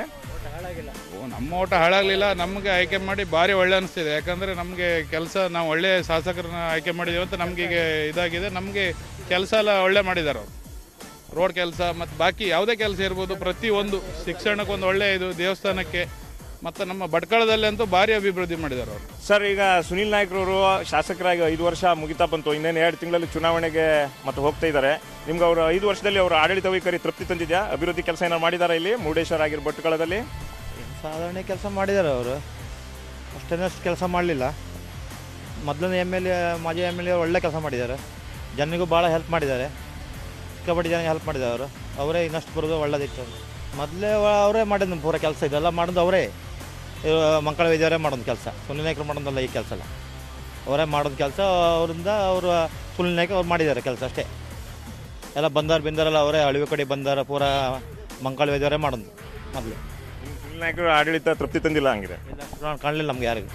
Speaker 13: ಓ ನಮ್ಮ ಓಟ ಹಾಳಾಗಲಿಲ್ಲ ನಮಗೆ ಆಯ್ಕೆ ಮಾಡಿ ಭಾರಿ ಒಳ್ಳೆ ಅನಿಸ್ತಿದೆ ಯಾಕಂದರೆ ನಮಗೆ ಕೆಲಸ ನಾವು ಒಳ್ಳೆ ಶಾಸಕರನ್ನ ಆಯ್ಕೆ ಮಾಡಿದ್ದೀವಿ ಅಂತ ನಮಗೆ ಈಗ ಇದಾಗಿದೆ ನಮಗೆ ಕೆಲಸ ಎಲ್ಲ ಒಳ್ಳೆ ಮಾಡಿದ್ದಾರೆ ಅವರು ರೋಡ್ ಕೆಲಸ ಮತ್ತು ಬಾಕಿ ಯಾವುದೇ ಕೆಲಸ ಇರ್ಬೋದು ಪ್ರತಿಯೊಂದು ಶಿಕ್ಷಣಕ್ಕೆ ಒಂದು ಒಳ್ಳೆ ಇದು ದೇವಸ್ಥಾನಕ್ಕೆ ಮತ್ತು ನಮ್ಮ ಭಟ್ಕಳದಲ್ಲಿ ಅಂತೂ ಭಾರಿ ಅಭಿವೃದ್ಧಿ ಮಾಡಿದ್ದಾರೆ ಅವರು
Speaker 1: ಸರ್ ಈಗ ಸುನಿಲ್ ನಾಯ್ಕರವರು ಶಾಸಕರಾಗಿ ಐದು ವರ್ಷ ಮುಗಿತಾ ಬಂತು ಇನ್ನೇನು ಎರಡು ತಿಂಗಳಲ್ಲಿ ಚುನಾವಣೆಗೆ ಮತ್ತೆ ಹೋಗ್ತಾ ಇದ್ದಾರೆ ನಿಮ್ಗೆ ಅವರು ಐದು ವರ್ಷದಲ್ಲಿ ಅವರ ಆಡಳಿತ ವೈಖರಿ ತೃಪ್ತಿ ತಂದಿದ್ಯಾ ಅಭಿವೃದ್ಧಿ ಕೆಲಸ ಏನಾರು ಮಾಡಿದ್ದಾರೆ ಇಲ್ಲಿ ಮುರುಡೇಶ್ವರ ಆಗಿರ್ ಭಟ್ಕಳದಲ್ಲಿ
Speaker 14: ಸಾಧಾರಣ ಕೆಲಸ ಮಾಡಿದ್ದಾರೆ ಅವರು ಅಷ್ಟೇನಷ್ಟು ಕೆಲಸ ಮಾಡಲಿಲ್ಲ ಮೊದಲನೇ ಎಮ್ ಎಲ್ ಎ ಮಾಜಿ ಎಮ್ ಎಲ್ ಎ ಒಳ್ಳೆ ಕೆಲಸ ಮಾಡಿದ್ದಾರೆ ಜನರಿಗೂ ಭಾಳ ಹೆಲ್ಪ್ ಮಾಡಿದ್ದಾರೆ ಸಿಕ್ಕಾಪಟ್ಟೆ ಜನಕ್ಕೆ ಹೆಲ್ಪ್ ಮಾಡಿದ್ದಾರೆ ಅವರು ಅವರೇ ಇನ್ನಷ್ಟು ಬರೋದು ಒಳ್ಳೇದಿತ್ತು ಮೊದಲೇ ಅವರೇ ಮಾಡಿದ್ದು ಪೂರ ಕೆಲಸ ಇದೆಲ್ಲ ಮಾಡೋದು ಅವರೇ ಮಂಕಳ ವೈದ್ಯವರೇ ಮಾಡೋದು ಕೆಲಸ ಸುನಿಲ್ ನಾಯ್ಕರು ಮಾಡೋದಲ್ಲ ಈ ಕೆಲಸ ಎಲ್ಲ ಅವರೇ ಮಾಡೋದು ಕೆಲಸ ಅವರಿಂದ ಅವರು ಸುನಿಲ್ ನಾಯ್ಕ ಅವ್ರು ಮಾಡಿದ್ದಾರೆ ಕೆಲಸ ಅಷ್ಟೇ ಎಲ್ಲ ಬಂದಾರ ಬಿಂದಾರೆಲ್ಲ ಅವರೇ ಅಳಿವೆ ಕಡೆ ಬಂದಾರ ಪೂರ ಮಂಕಳ ವೈದ್ಯವರೇ ಮಾಡೋದು ಮೊದಲು
Speaker 1: ಸುನಿಲ್ ನಾಯ್ಕರು ಆಡಳಿತ ತೃಪ್ತಿ ತಂದಿಲ್ಲ ಹಂಗಿದೆ
Speaker 14: ಕಾಣಲಿಲ್ಲ ನಮ್ಗೆ ಯಾರಿಗೂ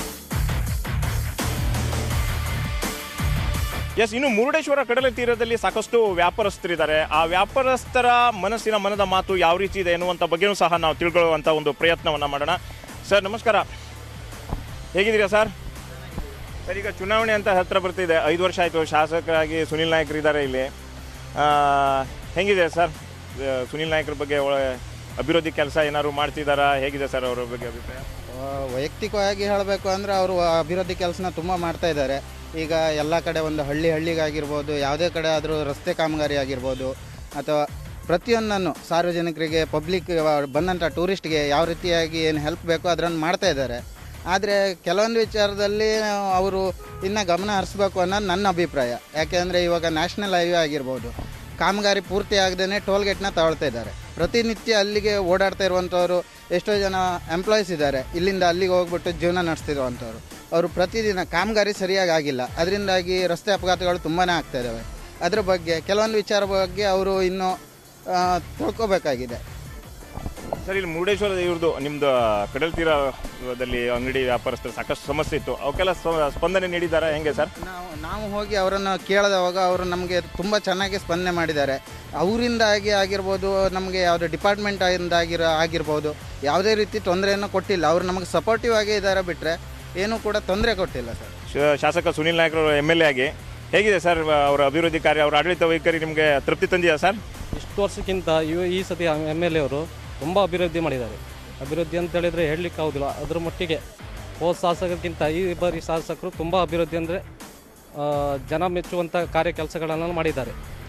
Speaker 1: ಎಸ್ ಇನ್ನು ಮುರುಡೇಶ್ವರ ಕಡಲ ತೀರದಲ್ಲಿ ಸಾಕಷ್ಟು ವ್ಯಾಪಾರಸ್ಥರಿದ್ದಾರೆ ಆ ವ್ಯಾಪಾರಸ್ಥರ ಮನಸ್ಸಿನ ಮನದ ಮಾತು ಯಾವ ರೀತಿ ಇದೆ ಎನ್ನುವಂಥ ಬಗ್ಗೆಯೂ ಸಹ ನಾವು ತಿಳ್ಕೊಳ್ಳುವಂಥ ಒಂದು ಪ್ರಯತ್ನವನ್ನು ಮಾಡೋಣ ಸರ್ ನಮಸ್ಕಾರ ಹೇಗಿದ್ದೀರಾ ಸರ್ ಸರ್ ಈಗ ಚುನಾವಣೆ ಅಂತ ಹತ್ರ ಬರ್ತಿದೆ ಐದು ವರ್ಷ ಆಯಿತು ಶಾಸಕರಾಗಿ ಸುನಿಲ್ ನಾಯ್ಕರು ಇದ್ದಾರೆ ಇಲ್ಲಿ ಆ, ಹೆಂಗಿದೆ ಸರ್ ಆ, ಸುನಿಲ್ ನಾಯ್ಕರ ಬಗ್ಗೆ ಒಳ್ಳೆ ಅಭಿವೃದ್ಧಿ ಕೆಲಸ ಏನಾದ್ರು ಮಾಡ್ತಿದ್ದಾರಾ ಹೇಗಿದೆ ಸರ್ ಅವರ ಬಗ್ಗೆ ಅಭಿಪ್ರಾಯ
Speaker 15: ಆ, ವೈಯಕ್ತಿಕವಾಗಿ ಹೇಳಬೇಕು ಅಂದರೆ ಅವರು ಅಭಿವೃದ್ಧಿ ಕೆಲಸನ ತುಂಬ ಮಾಡ್ತಾ ಇದ್ದಾರೆ ಈಗ ಎಲ್ಲ ಕಡೆ ಒಂದು ಹಳ್ಳಿ ಹಳ್ಳಿಗಾಗಿರ್ಬೋದು ಯಾವುದೇ ಕಡೆ ಆದರೂ ರಸ್ತೆ ಕಾಮಗಾರಿ ಆಗಿರ್ಬೋದು ಅಥವಾ ಪ್ರತಿಯೊಂದನ್ನು ಸಾರ್ವಜನಿಕರಿಗೆ ಪಬ್ಲಿಕ್ ಬಂದಂಥ ಟೂರಿಸ್ಟ್ಗೆ ಯಾವ ರೀತಿಯಾಗಿ ಏನು ಹೆಲ್ಪ್ ಬೇಕೋ ಅದನ್ನು ಮಾಡ್ತಾ ಇದ್ದಾರೆ ಆದರೆ ಕೆಲವೊಂದು ವಿಚಾರದಲ್ಲಿ ಅವರು ಇನ್ನು ಗಮನ ಹರಿಸ್ಬೇಕು ಅನ್ನೋದು ನನ್ನ ಅಭಿಪ್ರಾಯ ಯಾಕೆಂದರೆ ಇವಾಗ ನ್ಯಾಷನಲ್ ಹೈವೇ ಆಗಿರ್ಬೋದು ಕಾಮಗಾರಿ ಪೂರ್ತಿ ಆಗದೇ ಟೋಲ್ ಗೇಟ್ನ ತಗೊಳ್ತಾ ಇದ್ದಾರೆ ಪ್ರತಿನಿತ್ಯ ಅಲ್ಲಿಗೆ ಓಡಾಡ್ತಾ ಇರುವಂಥವ್ರು ಎಷ್ಟೋ ಜನ ಎಂಪ್ಲಾಯೀಸ್ ಇದ್ದಾರೆ ಇಲ್ಲಿಂದ ಅಲ್ಲಿಗೆ ಹೋಗ್ಬಿಟ್ಟು ಜೀವನ ನಡೆಸ್ತಿರುವಂಥವ್ರು ಅವರು ಪ್ರತಿದಿನ ಕಾಮಗಾರಿ ಸರಿಯಾಗಿ ಆಗಿಲ್ಲ ಅದರಿಂದಾಗಿ ರಸ್ತೆ ಅಪಘಾತಗಳು ತುಂಬಾ ಆಗ್ತಾ ಇದ್ದಾವೆ ಅದ್ರ ಬಗ್ಗೆ ಕೆಲವೊಂದು ವಿಚಾರ ಬಗ್ಗೆ ಅವರು ಇನ್ನೂ ಆ, ತಿಳ್ಕೊಬೇಕಾಗಿದೆ
Speaker 1: ಸರ್ ಇಲ್ಲಿ ಮುರುಡೇಶ್ವರದ ಇವ್ರದ್ದು ನಿಮ್ದು ಕಡಲ ತೀರದಲ್ಲಿ ಅಂಗಡಿ ವ್ಯಾಪಾರಸ್ಥರು ಸಾಕಷ್ಟು ಸಮಸ್ಯೆ ಇತ್ತು ಅವಕ್ಕೆಲ್ಲ ಸ್ಪ- ಸ್ಪಂದನೆ ನೀಡಿದ್ದಾರೆ ಹೆಂಗೆ ಸರ್
Speaker 15: ನಾವು ನಾವು ಹೋಗಿ ಅವರನ್ನು ಕೇಳಿದವಾಗ ಅವರು ನಮಗೆ ತುಂಬ ಚೆನ್ನಾಗಿ ಸ್ಪಂದನೆ ಮಾಡಿದ್ದಾರೆ ಅವರಿಂದಾಗಿ ಆಗಿರ್ಬೋದು ನಮಗೆ ಯಾವುದೇ ಡಿಪಾರ್ಟ್ಮೆಂಟ್ ಆಗಿರೋ ಆಗಿರ್ಬೋದು ಯಾವುದೇ ರೀತಿ ತೊಂದರೆಯನ್ನು ಕೊಟ್ಟಿಲ್ಲ ಅವರು ನಮಗೆ ಸಪೋರ್ಟಿವ್ ಆಗೇ ಇದ್ದಾರೆ ಬಿಟ್ಟರೆ ಏನೂ ಕೂಡ ತೊಂದರೆ ಕೊಟ್ಟಿಲ್ಲ ಸರ್
Speaker 1: ಶ- ಶಾಸಕ ಸುನಿಲ್ ನಾಯ್ಕರು ಎಮ್ ಎಲ್ ಎ ಆಗಿ ಹೇಗಿದೆ ಸರ್ ಅವರ ಅಭಿವೃದ್ಧಿ ಕಾರ್ಯ ಅವರ ಆಡಳಿತ ವೈಖರಿ ನಿಮಗೆ ತೃಪ್ತಿ ತಂದಿದೆಯಾ ಸರ್
Speaker 16: ಇಷ್ಟು ವರ್ಷಕ್ಕಿಂತ ಇವ ಈ ಸತಿ ಎಮ್ ಎಲ್ ಎ ಅವರು ತುಂಬ ಅಭಿವೃದ್ಧಿ ಮಾಡಿದ್ದಾರೆ ಅಭಿವೃದ್ಧಿ ಅಂತ ಹೇಳಿದರೆ ಹೇಳಲಿಕ್ಕೆ ಆಗೋದಿಲ್ಲ ಅದರ ಮಟ್ಟಿಗೆ ಹೋದ ಶಾಸಕರಿಗಿಂತ ಈ ಬಾರಿ ಶಾಸಕರು ತುಂಬ ಅಭಿವೃದ್ಧಿ ಅಂದರೆ ಜನ ಮೆಚ್ಚುವಂಥ ಕಾರ್ಯ ಕೆಲಸಗಳನ್ನು ಮಾಡಿದ್ದಾರೆ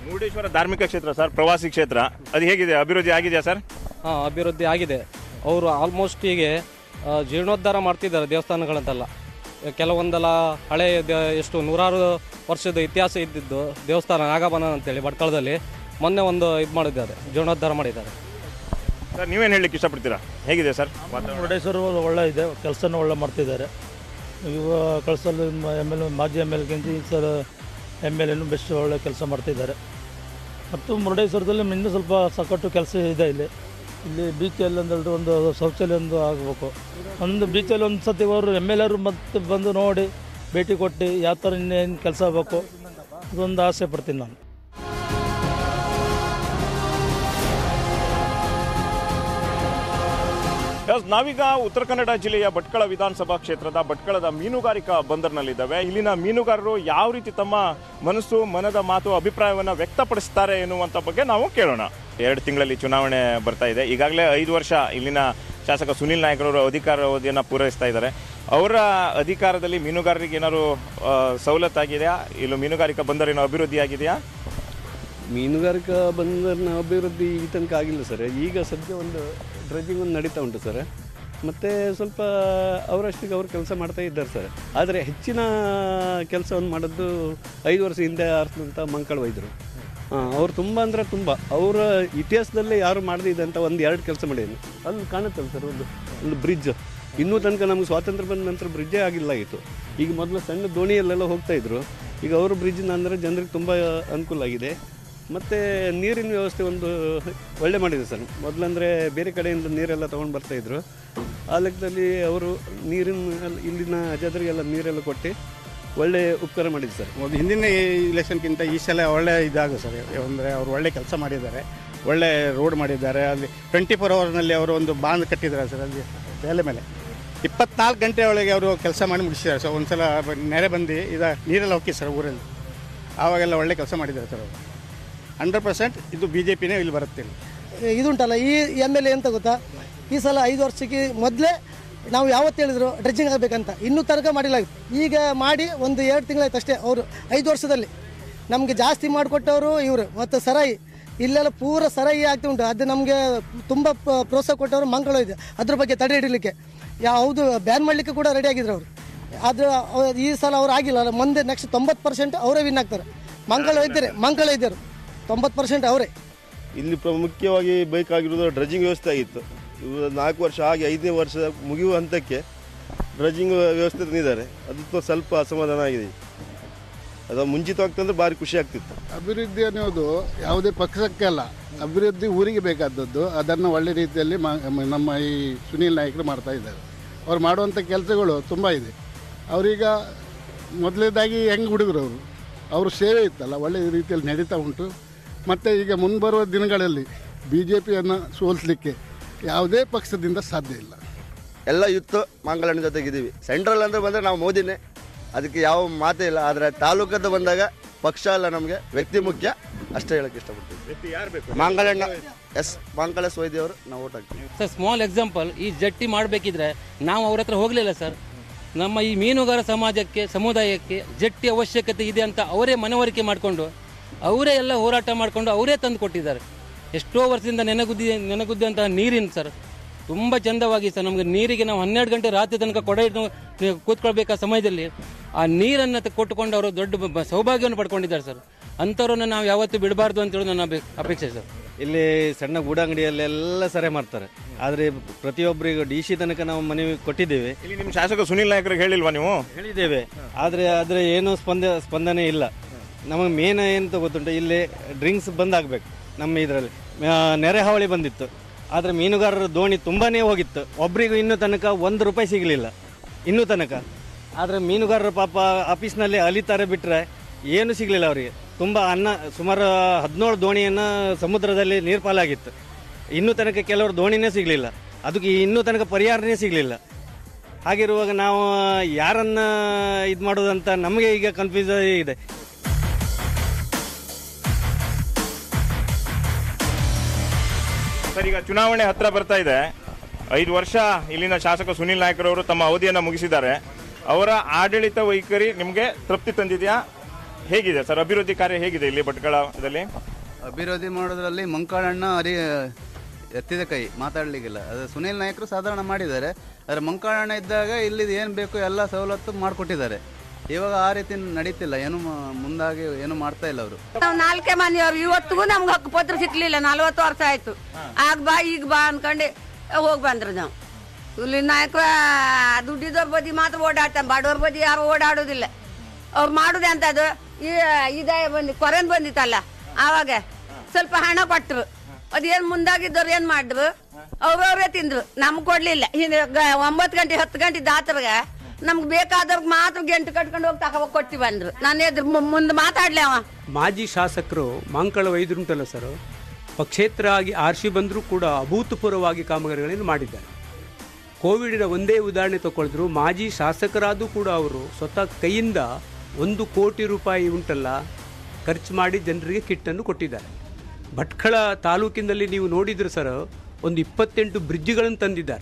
Speaker 1: ಮುರುಡೇಶ್ವರ ಧಾರ್ಮಿಕ ಕ್ಷೇತ್ರ ಸರ್ ಪ್ರವಾಸಿ ಕ್ಷೇತ್ರ ಅದು ಹೇಗಿದೆ ಅಭಿವೃದ್ಧಿ ಆಗಿದೆಯಾ ಸರ್
Speaker 16: ಹಾಂ ಅಭಿವೃದ್ಧಿ ಆಗಿದೆ ಅವರು ಆಲ್ಮೋಸ್ಟ್ ಹೀಗೆ ಆ, ಜೀರ್ಣೋದ್ಧಾರ ಮಾಡ್ತಿದ್ದಾರೆ ದೇವಸ್ಥಾನಗಳಂತೆಲ್ಲ ಕೆಲವೊಂದೆಲ್ಲ ಹಳೆ ದ- ಎಷ್ಟು ನೂರಾರು ವರ್ಷದ ಇತಿಹಾಸ ಇದ್ದಿದ್ದು ದೇವಸ್ಥಾನ ನಾಗಬನ ಅಂತೇಳಿ ಭಟ್ಕಳದಲ್ಲಿ ಮೊನ್ನೆ ಒಂದು ಇದು ಮಾಡಿದ್ದಾರೆ ಜೀರ್ಣೋದ್ಧಾರ ಮಾಡಿದ್ದಾರೆ
Speaker 1: ಸರ್ ನೀವೇನು ಹೇಳಲಿಕ್ಕೆ ಇಷ್ಟಪಡ್ತೀರಾ ಹೇಗಿದೆ ಸರ್ ವಾತಾವರಣ
Speaker 2: ಮುರುಡೇಶ್ವರ ಒಳ್ಳೆ ಇದೆ ಕೆಲಸನೂ ಒಳ್ಳೆ ಮಾಡ್ತಿದ್ದಾರೆ ಇವ ಕಳ್ಸಲ್ಲಿ ಎಮ್ ಎಲ್ ಮಾಜಿ ಎಮ್ ಎಲ್ಗಿಂತ ಈ ಸಲ ಎಮ್ ಎಲ್ ಎನು ಬೆಸ್ಟ್ ಒಳ್ಳೆ ಕೆಲಸ ಮಾಡ್ತಿದ್ದಾರೆ ಮತ್ತು ಮುರುಡೇಶ್ವರದಲ್ಲಿ ಇನ್ನೂ ಸ್ವಲ್ಪ ಸಕಟ್ಟು ಕೆಲಸ ಇದೆ ಇಲ್ಲಿ ಇಲ್ಲಿ ಬೀಚಲ್ಲಿ ಒಂದೆರಡು ಒಂದು ಶೌಚಾಲಯ ಒಂದು ಆಗಬೇಕು ಒಂದು ಬೀಚಲ್ಲಿ ಒಂದು ಸತಿ ಅವರು ಎಮ್ ಎಲ್ ಎರು ಮತ್ತೆ ಬಂದು ನೋಡಿ ಭೇಟಿ ಕೊಟ್ಟು ಯಾವ ಥರ ಇನ್ನೇನು ಕೆಲಸ ಆಗಬೇಕು ಅದೊಂದು ಆಸೆ ಪಡ್ತೀನಿ ನಾನು
Speaker 1: ಎಸ್, ನಾವೀಗ ಉತ್ತರ ಕನ್ನಡ ಜಿಲ್ಲೆಯ ಭಟ್ಕಳ ವಿಧಾನಸಭಾ ಕ್ಷೇತ್ರದ ಭಟ್ಕಳದ ಮೀನುಗಾರಿಕಾ ಬಂದರ್ನಲ್ಲಿದ್ದಾವೆ ಇಲ್ಲಿನ ಮೀನುಗಾರರು ಯಾವ ರೀತಿ ತಮ್ಮ ಮನಸ್ಸು ಮನದ ಮಾತು ಅಭಿಪ್ರಾಯವನ್ನು ವ್ಯಕ್ತಪಡಿಸ್ತಾರೆ ಎನ್ನುವಂಥ ಬಗ್ಗೆ ನಾವು ಕೇಳೋಣ ಎರಡು ತಿಂಗಳಲ್ಲಿ ಚುನಾವಣೆ ಬರ್ತಾ ಇದೆ ಈಗಾಗಲೇ ಐದು ವರ್ಷ ಇಲ್ಲಿನ ಶಾಸಕ ಸುನಿಲ್ ನಾಯ್ಕರವರು ಅಧಿಕಾರ ಅವಧಿಯನ್ನು ಪೂರೈಸ್ತಾ ಇದ್ದಾರೆ ಅವರ ಅಧಿಕಾರದಲ್ಲಿ ಮೀನುಗಾರರಿಗೆ ಏನಾದ್ರು ಆ, ಸವಲತ್ತಾಗಿದೆಯಾ ಇಲ್ಲ ಮೀನುಗಾರಿಕಾ ಬಂದರೇನೋ ಅಭಿವೃದ್ಧಿ ಆಗಿದೆಯಾ
Speaker 17: ಮೀನುಗಾರಿಕಾ ಬಂದರಿನ ಅಭಿವೃದ್ಧಿ ಈ ತನಕ ಆಗಿಲ್ಲ ಸರ್ ಈಗ ಸದ್ಯ ಒಂದು ಡ್ರೆಜ್ಜಿಂಗ್ ಒಂದು ನಡೀತಾ ಉಂಟು ಸರ್ ಮತ್ತು ಸ್ವಲ್ಪ ಅವರಷ್ಟಿಗೆ ಅವ್ರು ಕೆಲಸ ಮಾಡ್ತಾ ಇದ್ದಾರೆ ಸರ್ ಆದರೆ ಹೆಚ್ಚಿನ ಕೆಲಸವನ್ನು ಮಾಡೋದು ಐದು ವರ್ಷ ಹಿಂದೆ ಆರಿಸಿದಂಥ ಮಂಕಳ ವೈದ್ಯರು ಹಾಂ ಅವ್ರು ತುಂಬ ಅಂದರೆ ತುಂಬ ಅವರ ಇತಿಹಾಸದಲ್ಲೇ ಯಾರು ಮಾಡದಿದ್ದಂಥ ಒಂದು ಎರಡು ಕೆಲಸ ಮಾಡಿದ್ರು ಅಲ್ಲಿ ಕಾಣುತ್ತಲ್ಲ ಸರ್ ಒಂದು ಒಂದು ಬ್ರಿಡ್ಜ್ ಇನ್ನೂ ತನಕ ನಮಗೆ ಸ್ವಾತಂತ್ರ್ಯ ಬಂದ ನಂತರ ಬ್ರಿಡ್ಜೇ ಆಗಿಲ್ಲ ಆಗಿತ್ತು ಈಗ ಮೊದಲು ಸಣ್ಣ ದೋಣಿಯಲ್ಲೆಲ್ಲ ಹೋಗ್ತಾ ಇದ್ರು ಈಗ ಅವರು ಬ್ರಿಡ್ಜ್ನ ಅಂದರೆ ಜನರಿಗೆ ತುಂಬ ಅನುಕೂಲ ಆಗಿದೆ ಮತ್ತು ನೀರಿನ ವ್ಯವಸ್ಥೆ ಒಂದು ಒಳ್ಳೆ ಮಾಡಿದೆ ಸರ್ ಮೊದಲಂದರೆ ಬೇರೆ ಕಡೆಯಿಂದ ನೀರೆಲ್ಲ ತೊಗೊಂಡು ಬರ್ತಾಯಿದ್ರು ಆ ಲೆಕ್ಕದಲ್ಲಿ ಅವರು ನೀರಿನ ಎಲ್ಲ- ಇಲ್ಲಿನ ಜನರಿಗೆಲ್ಲ ನೀರೆಲ್ಲ ಕೊಟ್ಟು ಒಳ್ಳೆ ಉಪಕಾರ ಮಾಡಿದೆ ಸರ್
Speaker 18: ಒಂದು ಹಿಂದಿನ ಇಲೆಕ್ಷನ್ಗಿಂತ ಈ ಸಲ ಒಳ್ಳೆ ಇದಾಗ ಸರ್ ಅಂದರೆ ಅವರು ಒಳ್ಳೆ ಕೆಲಸ ಮಾಡಿದ್ದಾರೆ ಒಳ್ಳೆ ರೋಡ್ ಮಾಡಿದ್ದಾರೆ ಅಲ್ಲಿ ಟ್ವೆಂಟಿ ಫೋರ್ ಅವರ್ನಲ್ಲಿ ಅವರು ಒಂದು ಬಾಂಧ್ ಕಟ್ಟಿದ್ದಾರೆ ಸರ್ ಅಲ್ಲಿ ಮೇಲೆ ಮೇಲೆ ಇಪ್ಪತ್ನಾಲ್ಕು ಗಂಟೆ ಒಳಗೆ ಅವರು ಕೆಲಸ ಮಾಡಿ ಮುಗಿಸಿದ್ದಾರೆ ಸರ್ ಒಂದು ಸಲ ಬ- ನೆರೆ ಬಂದು ಇದ ನೀರೆಲ್ಲ ಹೋಗಿ ಸರ್ ಊರಲ್ಲಿ ಆವಾಗೆಲ್ಲ ಒಳ್ಳೆ ಕೆಲಸ ಮಾಡಿದ್ದಾರೆ ಸರ್ ಅವರು ಹಂಡ್ರೆಡ್ ಪರ್ಸೆಂಟ್ ಇದು ಬಿ ಜೆ ಪಿನೇ ಇಲ್ಲಿ ಬರುತ್ತೆ ಇಲ್ಲಿ
Speaker 19: ಇದುಂಟಲ್ಲ ಈ ಎಮ್ ಎಲ್ ಎ ಅಂತ ಗೊತ್ತಾ ಈ ಸಲ ಐದು ವರ್ಷಕ್ಕೆ ಮೊದಲೇ ನಾವು ಯಾವತ್ತು ಹೇಳಿದ್ರು ಡ್ರೆಜ್ಜಿಂಗ್ ಆಗಬೇಕಂತ ಇನ್ನೂ ತನಕ ಮಾಡಿಲ್ಲ ಈಗ ಮಾಡಿ ಒಂದು ಎರಡು ತಿಂಗಳಾಯ್ತು ಅಷ್ಟೇ ಅವರು ಐದು ವರ್ಷದಲ್ಲಿ ನಮಗೆ ಜಾಸ್ತಿ ಮಾಡಿಕೊಟ್ಟವರು ಇವರು ಮತ್ತು ಸರಾಯಿ ಇಲ್ಲೆಲ್ಲ ಪೂರ ಸರಾಯಿ ಆಗ್ತಾ ಉಂಟು ಅದು ನಮಗೆ ತುಂಬ ಪ- ಪ್ರೋತ್ಸಾಹ ಕೊಟ್ಟವರು ಮಂಗಳು ಇದೆ ಅದ್ರ ಬಗ್ಗೆ ತಡೆ ಹಿಡಿಲಿಕ್ಕೆ ಯಾವುದು ಬ್ಯಾನ್ ಮಾಡಲಿಕ್ಕೆ ಕೂಡ ರೆಡಿ ಆಗಿದ್ರು ಅವರು ಅದು ಅವ್- ಈ ಸಲ ಅವ್ರು ಆಗಿಲ್ಲ ಅಲ್ಲ ಮುಂದೆ ನೆಕ್ಸ್ಟ್ ತೊಂಬತ್ತು ಪರ್ಸೆಂಟ್ ಅವರೇ ವಿನ್ ಆಗ್ತಾರೆ ಮಂಗಳ ವೈದ್ಯರೇ ಮಂಗಳ ವೈದ್ಯರು ತೊಂಬತ್ತು ಪರ್ಸೆಂಟ್ ಅವರೇ
Speaker 20: ಇಲ್ಲಿ ಮುಖ್ಯವಾಗಿ ಬೇಕಾಗಿರೋದು ಡ್ರಜ್ಜಿಂಗ್ ವ್ಯವಸ್ಥೆ ಆಗಿತ್ತು ಇವು ನಾಲ್ಕು ವರ್ಷ ಆಗಿ ಐದನೇ ವರ್ಷ ಮುಗಿಯುವ ಹಂತಕ್ಕೆ ಡ್ರಜ್ಜಿಂಗ್ ವ್ಯವಸ್ಥೆ ತಂದಿದ್ದಾರೆ ಅದು ತ- ಸ್ವಲ್ಪ ಅಸಮಾಧಾನ ಆಗಿದೆ ಅದು ಮುಂಚಿತವಾಗ್ತಂದ್ರೆ ಭಾರಿ ಖುಷಿ ಆಗ್ತಿತ್ತು
Speaker 21: ಅಭಿವೃದ್ಧಿ ಅನ್ನೋದು ಯಾವುದೇ ಪಕ್ಷಕ್ಕೆ ಅಲ್ಲ ಅಭಿವೃದ್ಧಿ ಊರಿಗೆ ಬೇಕಾದದ್ದು ಅದನ್ನು ಒಳ್ಳೆ ರೀತಿಯಲ್ಲಿ ಮಾ- ಮ- ನಮ್ಮ ಈ ಸುನೀಲ್ ನಾಯಕರು ಮಾಡ್ತಾ ಇದ್ದಾರೆ ಅವ್ರು ಮಾಡುವಂಥ ಕೆಲಸಗಳು ತುಂಬ ಇದೆ ಅವರೀಗ ಮೊದಲನೇದಾಗಿ ಹೆಂಗೆ ಹುಡುಗರು ಅವರು ಅವರು ಸೇವೆ ಇತ್ತಲ್ಲ ಒಳ್ಳೆ ರೀತಿಯಲ್ಲಿ ನಡೀತಾ ಉಂಟು ಮತ್ತು ಈಗ ಮುಂಬರುವ ದಿನಗಳಲ್ಲಿ ಬಿ ಜೆ ಪಿಯನ್ನು ಸೋಲಿಸಲಿಕ್ಕೆ ಯಾವುದೇ ಪಕ್ಷದಿಂದ ಸಾಧ್ಯ ಇಲ್ಲ
Speaker 12: ಎಲ್ಲ ಯುತ್ತು ಮಂಗಳಣ್ಣ ಜೊತೆಗಿದ್ದೀವಿ ಸೆಂಟ್ರಲ್ ಅಂದ್ರೆ ಬಂದರೆ ನಾವು ಮೋದಿನೇ ಅದಕ್ಕೆ ಯಾವ ಮಾತೇ ಇಲ್ಲ ಆದರೆ ತಾಲೂಕದ್ದು ಬಂದಾಗ ಪಕ್ಷ ಅಲ್ಲ ನಮಗೆ ವ್ಯಕ್ತಿ ಮುಖ್ಯ ಅಷ್ಟೇ ಹೇಳಕ್ಕೆ ಇಷ್ಟಪಡ್ತೀವಿ
Speaker 1: ವ್ಯಕ್ತಿ ಯಾರು ಬೇಕು
Speaker 12: ಮಾಂಗಳಣ್ಣ ಎಸ್ ಮಾಂಕಳೇಶ್ ವೈದ್ಯ ಅವರು ನಾವು ಓಟ್ ಹಾಕ್ತೀವಿ
Speaker 22: ಸರ್ ಸ್ಮಾಲ್ ಎಕ್ಸಾಂಪಲ್ ಈ ಜಟ್ಟಿ ಮಾಡಬೇಕಿದ್ರೆ ನಾವು ಅವ್ರ ಹತ್ರ ಹೋಗಲಿಲ್ಲ ಸರ್ ನಮ್ಮ ಈ ಮೀನುಗಾರ ಸಮಾಜಕ್ಕೆ ಸಮುದಾಯಕ್ಕೆ ಜಟ್ಟಿ ಅವಶ್ಯಕತೆ ಇದೆ ಅಂತ ಅವರೇ ಮನವರಿಕೆ ಮಾಡಿಕೊಂಡು ಅವರೇ ಎಲ್ಲ ಹೋರಾಟ ಮಾಡಿಕೊಂಡು ಅವರೇ ತಂದು ಕೊಟ್ಟಿದ್ದಾರೆ ಎಷ್ಟೋ ವರ್ಷದಿಂದ ನೆನಗುದ್ದಿ ನೆನಗುದ್ದಂತಹ ನೀರಿನ ಸರ್ ತುಂಬ ಚಂದವಾಗಿ ಸರ್ ನಮಗೆ ನೀರಿಗೆ ನಾವು ಹನ್ನೆರಡು ಗಂಟೆ ರಾತ್ರಿ ತನಕ ಕೊಡ ಇಟ್ಟು ಕೂತ್ಕೊಳ್ಬೇಕಾ ಸಮಯದಲ್ಲಿ ಆ ನೀರನ್ನು ತ- ಕೊಟ್ಟುಕೊಂಡು ಅವರು ದೊಡ್ಡ ಬ- ಬ- ಸೌಭಾಗ್ಯವನ್ನು ಪಡ್ಕೊಂಡಿದ್ದಾರೆ ಸರ್ ಅಂಥವ್ರನ್ನ ನಾವು ಯಾವತ್ತೂ ಬಿಡಬಾರ್ದು ಅಂತೇಳಿ ನನ್ನ ಅಪೇ- ಅಪೇಕ್ಷೆ ಸರ್
Speaker 4: ಇಲ್ಲಿ ಸಣ್ಣ ಗೂಡಂಗಡಿಯಲ್ಲೆಲ್ಲ ಸರೆ ಮಾಡ್ತಾರೆ ಆದರೆ ಪ್ರತಿಯೊಬ್ಬರಿಗೂ ಡಿ ಸಿ ತನಕ ನಾವು ಮನವಿ ಕೊಟ್ಟಿದ್ದೇವೆ
Speaker 1: ಇಲ್ಲಿ ನಿಮ್ಮ ಶಾಸಕ ಸುನಿಲ್ ನಾಯ್ಕರಿಗೆ ಹೇಳಿಲ್ವಾ ನೀವು
Speaker 4: ಹೇಳಿದ್ದೇವೆ ಆದರೆ ಆದರೆ ಏನೂ ಸ್ಪಂದ ಸ್ಪಂದನೆ ಇಲ್ಲ ನಮಗೆ ಮೇನ್ ಏನಂತ ಗೊತ್ತುಂಟು ಇಲ್ಲಿ ಡ್ರಿಂಕ್ಸ್ ಬಂದಾಗಬೇಕು ನಮ್ಮ ಇದರಲ್ಲಿ ನೆರೆ ಹಾವಳಿ ಬಂದಿತ್ತು ಆದರೆ ಮೀನುಗಾರರ ದೋಣಿ ತುಂಬಾ ಹೋಗಿತ್ತು ಒಬ್ಬರಿಗೂ ಇನ್ನೂ ತನಕ ಒಂದು ರೂಪಾಯಿ ಸಿಗಲಿಲ್ಲ ಇನ್ನೂ ತನಕ ಆದರೆ ಮೀನುಗಾರರ ಪಾಪ ಆಫೀಸ್ನಲ್ಲಿ ಅಲಿತಾರೆ ಬಿಟ್ಟರೆ ಏನು ಸಿಗಲಿಲ್ಲ ಅವರಿಗೆ ತುಂಬ ಅನ್ನ ಸುಮಾರು ಹದಿನೇಳು ದೋಣಿಯನ್ನು ಸಮುದ್ರದಲ್ಲಿ ನೀರು ಪಾಲಾಗಿತ್ತು ಇನ್ನೂ ತನಕ ಕೆಲವರು ದೋಣಿನೇ ಸಿಗಲಿಲ್ಲ ಅದಕ್ಕೆ ಇನ್ನೂ ತನಕ ಪರಿಹಾರನೇ ಸಿಗಲಿಲ್ಲ ಹಾಗಿರುವಾಗ ನಾವು ಯಾರನ್ನ ಇದು ಮಾಡೋದಂತ ನಮಗೆ ಈಗ ಕನ್ಫ್ಯೂಸ್ ಇದೆ
Speaker 1: ಸರ್ ಈಗ ಚುನಾವಣೆ ಹತ್ರ ಬರ್ತಾ ಇದೆ ಐದು ವರ್ಷ ಇಲ್ಲಿನ ಶಾಸಕ ಸುನಿಲ್ ನಾಯ್ಕರವರು ತಮ್ಮ ಅವಧಿಯನ್ನು ಮುಗಿಸಿದ್ದಾರೆ ಅವರ ಆಡಳಿತ ವೈಖರಿ ನಿಮಗೆ ತೃಪ್ತಿ ತಂದಿದೆಯಾ ಹೇಗಿದೆ ಸರ್ ಅಭಿವೃದ್ಧಿ ಕಾರ್ಯ ಹೇಗಿದೆ ಇಲ್ಲಿ ಭಟ್ಕಳದಲ್ಲಿ
Speaker 3: ಅಭಿವೃದ್ಧಿ ಮಾಡೋದ್ರಲ್ಲಿ ಮಂಕಾಳಣ್ಣ ಅರಿ ಎತ್ತಿದ ಕೈ ಮಾತಾಡ್ಲಿಕ್ಕಿಲ್ಲ ಅದು ಸುನೀಲ್ ನಾಯ್ಕರು ಸಾಧಾರಣ ಮಾಡಿದ್ದಾರೆ ಆದರೆ ಮಂಕಾಳಣ್ಣ ಇದ್ದಾಗ ಇಲ್ಲಿದು ಏನು ಬೇಕು ಎಲ್ಲ ಸವಲತ್ತು ಮಾಡಿಕೊಟ್ಟಿದ್ದಾರೆ ಇವಾಗ ಆ ರೀತಿ ನಡೀತಿಲ್ಲ ಏನು ಮ- ಮುಂದಾಗಿ ಏನು ಮಾಡ್ತಾ ಇಲ್ಲ ಅವರು
Speaker 5: ನಾವು ನಾಲ್ಕೇ ಮನೆಯವ್ರು ಇವತ್ತಿಗೂ ನಮ್ಗೆ ಹಕ್ಕು ಪತ್ರ ಸಿಕ್ಲಿಲ್ಲ ನಲ್ವತ್ತು ವರ್ಷ ಆಯ್ತು ಆಗ ಬಾ ಈಗ ಬಾ ಅನ್ಕೊಂಡು ಹೋಗಿ ಬಂದ್ರು ನಾವು ಇಲ್ಲಿ ನಾಯಕ ದುಡ್ಡಿದವ್ರ ಬದಿ ಮಾತ್ರ ಓಡಾಡ್ತಾನೆ ಬಡವ್ರ ಬದಿ ಯಾರು ಓಡಾಡೋದಿಲ್ಲ ಅವ್ರು ಮಾಡುದೆ ಅಂತದು ಈ ಇದೇ ಬಂದಿ ಕೊರೆನ್ ಬಂದಿತ್ತಲ್ಲ ಆವಾಗ ಸ್ವಲ್ಪ ಹಣ ಕೊಟ್ರು ಅದೇನ್ ಮುಂದಾಗಿದ್ದವ್ರು ಏನ್ ಮಾಡಿದ್ರು ಅವ್ರವ್ರೇ ತಿಂದ್ರು ನಮ್ಗೆ ಕೊಡ್ಲಿಲ್ಲ ಹಿಂದೆ ಗ- ಒಂಬತ್ತು ಗಂಟೆ ಹತ್ತು ಗಂಟೆ ದಾತ್ರಗ ನಮ್ಗೆ ಬೇಕಾದವ್ರಿಗೆ ಮಾತ್ರ ಗಂಟು ಕಟ್ಕೊಂಡು ಹೋಗಿ ತಗೋ ಕೊಟ್ಟಿ ಬಂದ್ರು ನಾನು ಎದ್ರು ಮುಂದೆ ಮಾತಾಡ್ಲಿ ಅವ
Speaker 23: ಮಾಜಿ ಶಾಸಕರು ಮಾಂಕಳ ವೈದ್ಯರುಂಟಲ್ಲ ಸರ್ ಪಕ್ಷೇತರ ಆಗಿ ಆರ್ಸಿ ಬಂದರೂ ಕೂಡ ಅಭೂತಪೂರ್ವವಾಗಿ ಕಾಮಗಾರಿಗಳನ್ನು ಮಾಡಿದ್ದಾರೆ ಕೋವಿಡಿನ ಒಂದೇ ಉದಾಹರಣೆ ತಗೊಳಿದ್ರು ಮಾಜಿ ಶಾಸಕರಾದರೂ ಕೂಡ ಅವರು ಸ್ವತಃ ಕೈಯಿಂದ ಒಂದು ಕೋಟಿ ರೂಪಾಯಿ ಉಂಟಲ್ಲ ಖರ್ಚು ಮಾಡಿ ಜನರಿಗೆ ಕಿಟ್ಟನ್ನು ಕೊಟ್ಟಿದ್ದಾರೆ ಭಟ್ಕಳ ತಾಲೂಕಿನಲ್ಲಿ ನೀವು ನೋಡಿದ್ರೆ ಸರ್ ಒಂದು ಇಪ್ಪತ್ತೆಂಟು ಬ್ರಿಡ್ಜ್ಗಳನ್ನು ತಂದಿದ್ದಾರೆ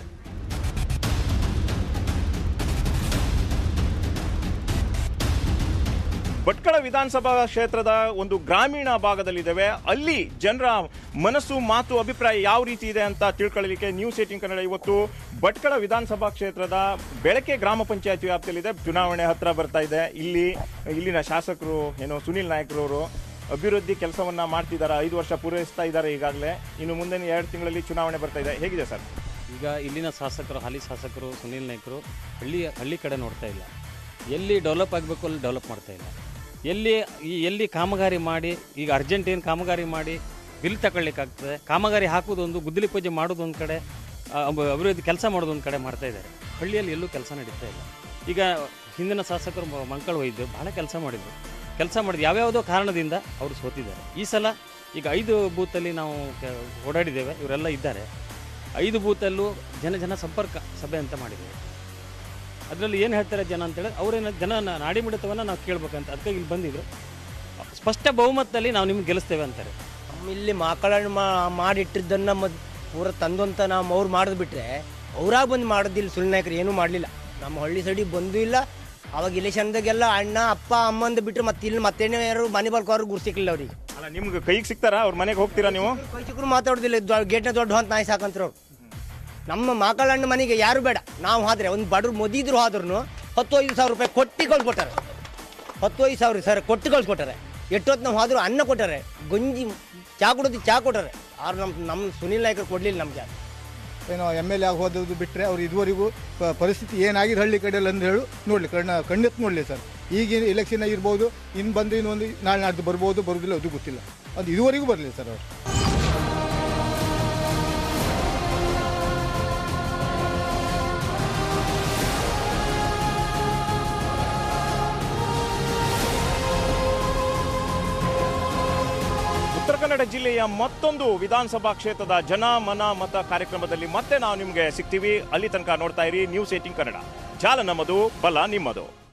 Speaker 1: ಭಟ್ಕಳ ವಿಧಾನಸಭಾ ಕ್ಷೇತ್ರದ ಒಂದು ಗ್ರಾಮೀಣ ಭಾಗದಲ್ಲಿದ್ದೇವೆ ಅಲ್ಲಿ ಜನರ ಮನಸ್ಸು ಮಾತು ಅಭಿಪ್ರಾಯ ಯಾವ ರೀತಿ ಇದೆ ಅಂತ ತಿಳ್ಕೊಳ್ಳಲಿಕ್ಕೆ ನ್ಯೂಸ್ ಏಟಿನ್ ಕನ್ನಡ ಇವತ್ತು ಭಟ್ಕಳ ವಿಧಾನಸಭಾ ಕ್ಷೇತ್ರದ ಬೆಳಕೆ ಗ್ರಾಮ ಪಂಚಾಯತ್ ವ್ಯಾಪ್ತಿಯಲ್ಲಿದೆ ಚುನಾವಣೆ ಹತ್ರ ಬರ್ತಾ ಇದೆ ಇಲ್ಲಿ ಇಲ್ಲಿನ ಶಾಸಕರು ಏನು ಸುನಿಲ್ ನಾಯ್ಕರವರು ಅಭಿವೃದ್ಧಿ ಕೆಲಸವನ್ನ ಮಾಡ್ತಿದ್ದಾರೆ ಐದು ವರ್ಷ ಪೂರೈಸ್ತಾ ಇದ್ದಾರೆ ಈಗಾಗಲೇ ಇನ್ನು ಮುಂದಿನ ಎರಡು ತಿಂಗಳಲ್ಲಿ ಚುನಾವಣೆ ಬರ್ತಾ ಇದೆ ಹೇಗಿದೆ ಸರ್
Speaker 24: ಈಗ ಇಲ್ಲಿನ ಶಾಸಕರು ಹಾಲಿ ಶಾಸಕರು ಸುನೀಲ್ ನಾಯ್ಕರು ಹಳ್ಳಿ ಹಳ್ಳಿ ಕಡೆ ನೋಡ್ತಾ ಇಲ್ಲ ಎಲ್ಲಿ ಡೆವಲಪ್ ಆಗಬೇಕು ಅಲ್ಲಿ ಡೆವಲಪ್ ಮಾಡ್ತಾ ಇಲ್ಲ ಎಲ್ಲಿ ಈ ಎಲ್ಲಿ ಕಾಮಗಾರಿ ಮಾಡಿ ಈಗ ಅರ್ಜೆಂಟ್ ಏನು ಕಾಮಗಾರಿ ಮಾಡಿ ಬಿಲ್ ತಗೊಳ್ಳಿಕ್ಕಾಗ್ತದೆ ಕಾಮಗಾರಿ ಹಾಕೋದೊಂದು ಗುದ್ದಲಿ ಪೂಜೆ ಮಾಡೋದೊಂದು ಕಡೆ ಆ, ಅಬ- ಅಭಿವೃದ್ಧಿ ಕೆಲಸ ಮಾಡೋದೊಂದು ಕಡೆ ಮಾಡ್ತಾ ಇದ್ದಾರೆ ಹಳ್ಳಿಯಲ್ಲಿ ಎಲ್ಲೂ ಕೆಲಸ ನಡೀತಾ ಇಲ್ಲ ಈಗ ಹಿಂದಿನ ಶಾಸಕರು ಮ- ಮಂಕಳ ವೈದ್ಯರು ಬಹಳ ಕೆಲಸ ಮಾಡಿದರು ಕೆಲಸ ಮಾಡಿದ್ರು ಯಾವ್ಯಾವುದೋ ಕಾರಣದಿಂದ ಅವರು ಸೋತಿದ್ದಾರೆ ಈ ಸಲ ಈಗ ಐದು ಬೂತಲ್ಲಿ ನಾವು ಕೆ- ಓಡಾಡಿದ್ದೇವೆ ಇವರೆಲ್ಲ ಇದ್ದಾರೆ ಐದು ಬೂತಲ್ಲೂ ಜನ ಜನ ಸಂಪರ್ಕ ಸಭೆ ಅಂತ ಮಾಡಿದ್ದೇವೆ ಅದರಲ್ಲಿ ಏನು ಹೇಳ್ತಾರೆ ಜನ ಅಂತೇಳಿ ಅವರೇನ ಜನ ನಾಡಿ ಮಿಡಿತವನ್ನು ನಾವು ಕೇಳ್ಬೇಕಂತ ಅದಕ್ಕೆ ಇಲ್ಲಿ ಬಂದಿದ್ರು ಸ್ಪಷ್ಟ ಬಹುಮತದಲ್ಲಿ ನಾವು ನಿಮ್ಗೆ ಗೆಲ್ಲಿಸ್ತೇವೆ ಅಂತಾರೆ
Speaker 25: ನಮ್ಮ ಇಲ್ಲಿ ಮಕ್ಕಳನ್ನು ಮಾಡಿಟ್ಟಿದ್ದನ್ನು ಮದ್ ಪೂರ ತಂದು ಅಂತ ನಾವು ಅವ್ರು ಮಾಡೋದು ಬಿಟ್ಟರೆ ಅವ್ರಾಗ ಬಂದು ಮಾಡೋದಿಲ್ಲ ಸುಳ್ಳು ನಾಯಕರು ಏನೂ ಮಾಡಲಿಲ್ಲ ನಮ್ಮ ಹಳ್ಳಿ ಸೈಡಿಗೆ ಬಂದೂ ಇಲ್ಲ ಅವಾಗ ಇಲೆಕ್ಷನ್ದಾಗೆಲ್ಲ ಅಣ್ಣ ಅಪ್ಪ ಅಮ್ಮ ಅಂತ ಬಿಟ್ಟರೆ ಮತ್ತೆ ಇಲ್ಲಿ ಮತ್ತೇನೇ ಯಾರು ಮನೆ ಬಲ್ಕೋರು ಗುರು ಸಿಕ್ಕಿಲ್ಲ ಅವ್ರಿಗೆ
Speaker 1: ಅಲ್ಲ ನಿಮ್ಗೆ ಕೈಗೆ ಸಿಗ್ತಾರಾ ಅವ್ರ ಮನೆಗೆ ಹೋಗ್ತೀರಾ ನೀವು
Speaker 25: ಕೈಚಿಕರು ಮಾತಾಡೋದಿಲ್ಲ ಗೇಟ್ನ ದೊಡ್ಡ ಹೊಂತ ನಾಯಿ ಸಾಕಂತಾರೆ ಅವ್ರು ನಮ್ಮ ಮಕ್ಕಳಣ್ಣ ಮನೆಗೆ ಯಾರು ಬೇಡ ನಾವು ಹೋದ್ರೆ ಒಂದು ಬಡವ್ರು ಮದಿದ್ರು ಹೋದ್ರೂ ಹತ್ತು ಐದು ಸಾವಿರ ರೂಪಾಯಿ ಕೊಟ್ಟು ಕಳ್ಸ್ಕೊಟ್ಟಾರೆ ಹತ್ತು ಐದು ಸಾವಿರ ಸರ್ ಕೊಟ್ಟು ಕಳ್ಸ್ಕೊಟ್ಟಾರೆ ಎಷ್ಟೊತ್ತು ನಾವು ಹೋದ್ರು ಅನ್ನ ಕೊಟ್ಟಾರೆ ಗಂಜಿ ಚಾ ಕೊಡೋದು ಚಾ ಕೊಟ್ಟಾರೆ ಆದ್ರೆ ನಮ್ಮ ನಮ್ಮ ಸುನೀಲ್ ನಾಯ್ಕರು ಕೊಡಲಿಲ್ಲ ನಮ್ಗೆ ಯಾರು
Speaker 26: ಏನೋ ಎಮ್ ಎಲ್ ಎ ಆಗಿ ಹೋದದ್ದು ಬಿಟ್ಟರೆ ಅವ್ರು ಇದುವರೆಗೂ ಪ- ಪರಿಸ್ಥಿತಿ ಏನಾಗಿದೆ ಹಳ್ಳಿ ಕಡೆಯಲ್ಲಿ ಅಂತ ಹೇಳು ನೋಡಲಿ ಕಣ್ಣ ಕಣ್ಣೆತ್ತು ನೋಡಲಿ ಸರ್ ಈಗಿನ ಎಲೆಕ್ಷನ್ ಇರ್ಬೋದು ಇನ್ನು ಬಂದು ಇನ್ನೊಂದು ನಾಳೆ ನಾಡ್ದು ಬರ್ಬೋದು ಬರೋದಿಲ್ಲ ಅದು ಗೊತ್ತಿಲ್ಲ ಅದು ಇದುವರೆಗೂ ಬರಲಿ ಸರ್ ಅವರು
Speaker 1: ಉತ್ತರ ಕನ್ನಡ ಜಿಲ್ಲೆಯ ಮತ್ತೊಂದು ವಿಧಾನಸಭಾ ಕ್ಷೇತ್ರದ ಜನ ಮನ ಮತ ಕಾರ್ಯಕ್ರಮದಲ್ಲಿ ಮತ್ತೆ ನಾವು ನಿಮಗೆ ಸಿಗ್ತೀವಿ ಅಲ್ಲಿ ತನಕ ನೋಡ್ತಾ ಇರಿ ನ್ಯೂಸ್ ಏಟಿಂಗ್ ಕನ್ನಡ ಜಾಲ ನಮ್ಮದು ಬಲ ನಿಮ್ಮದು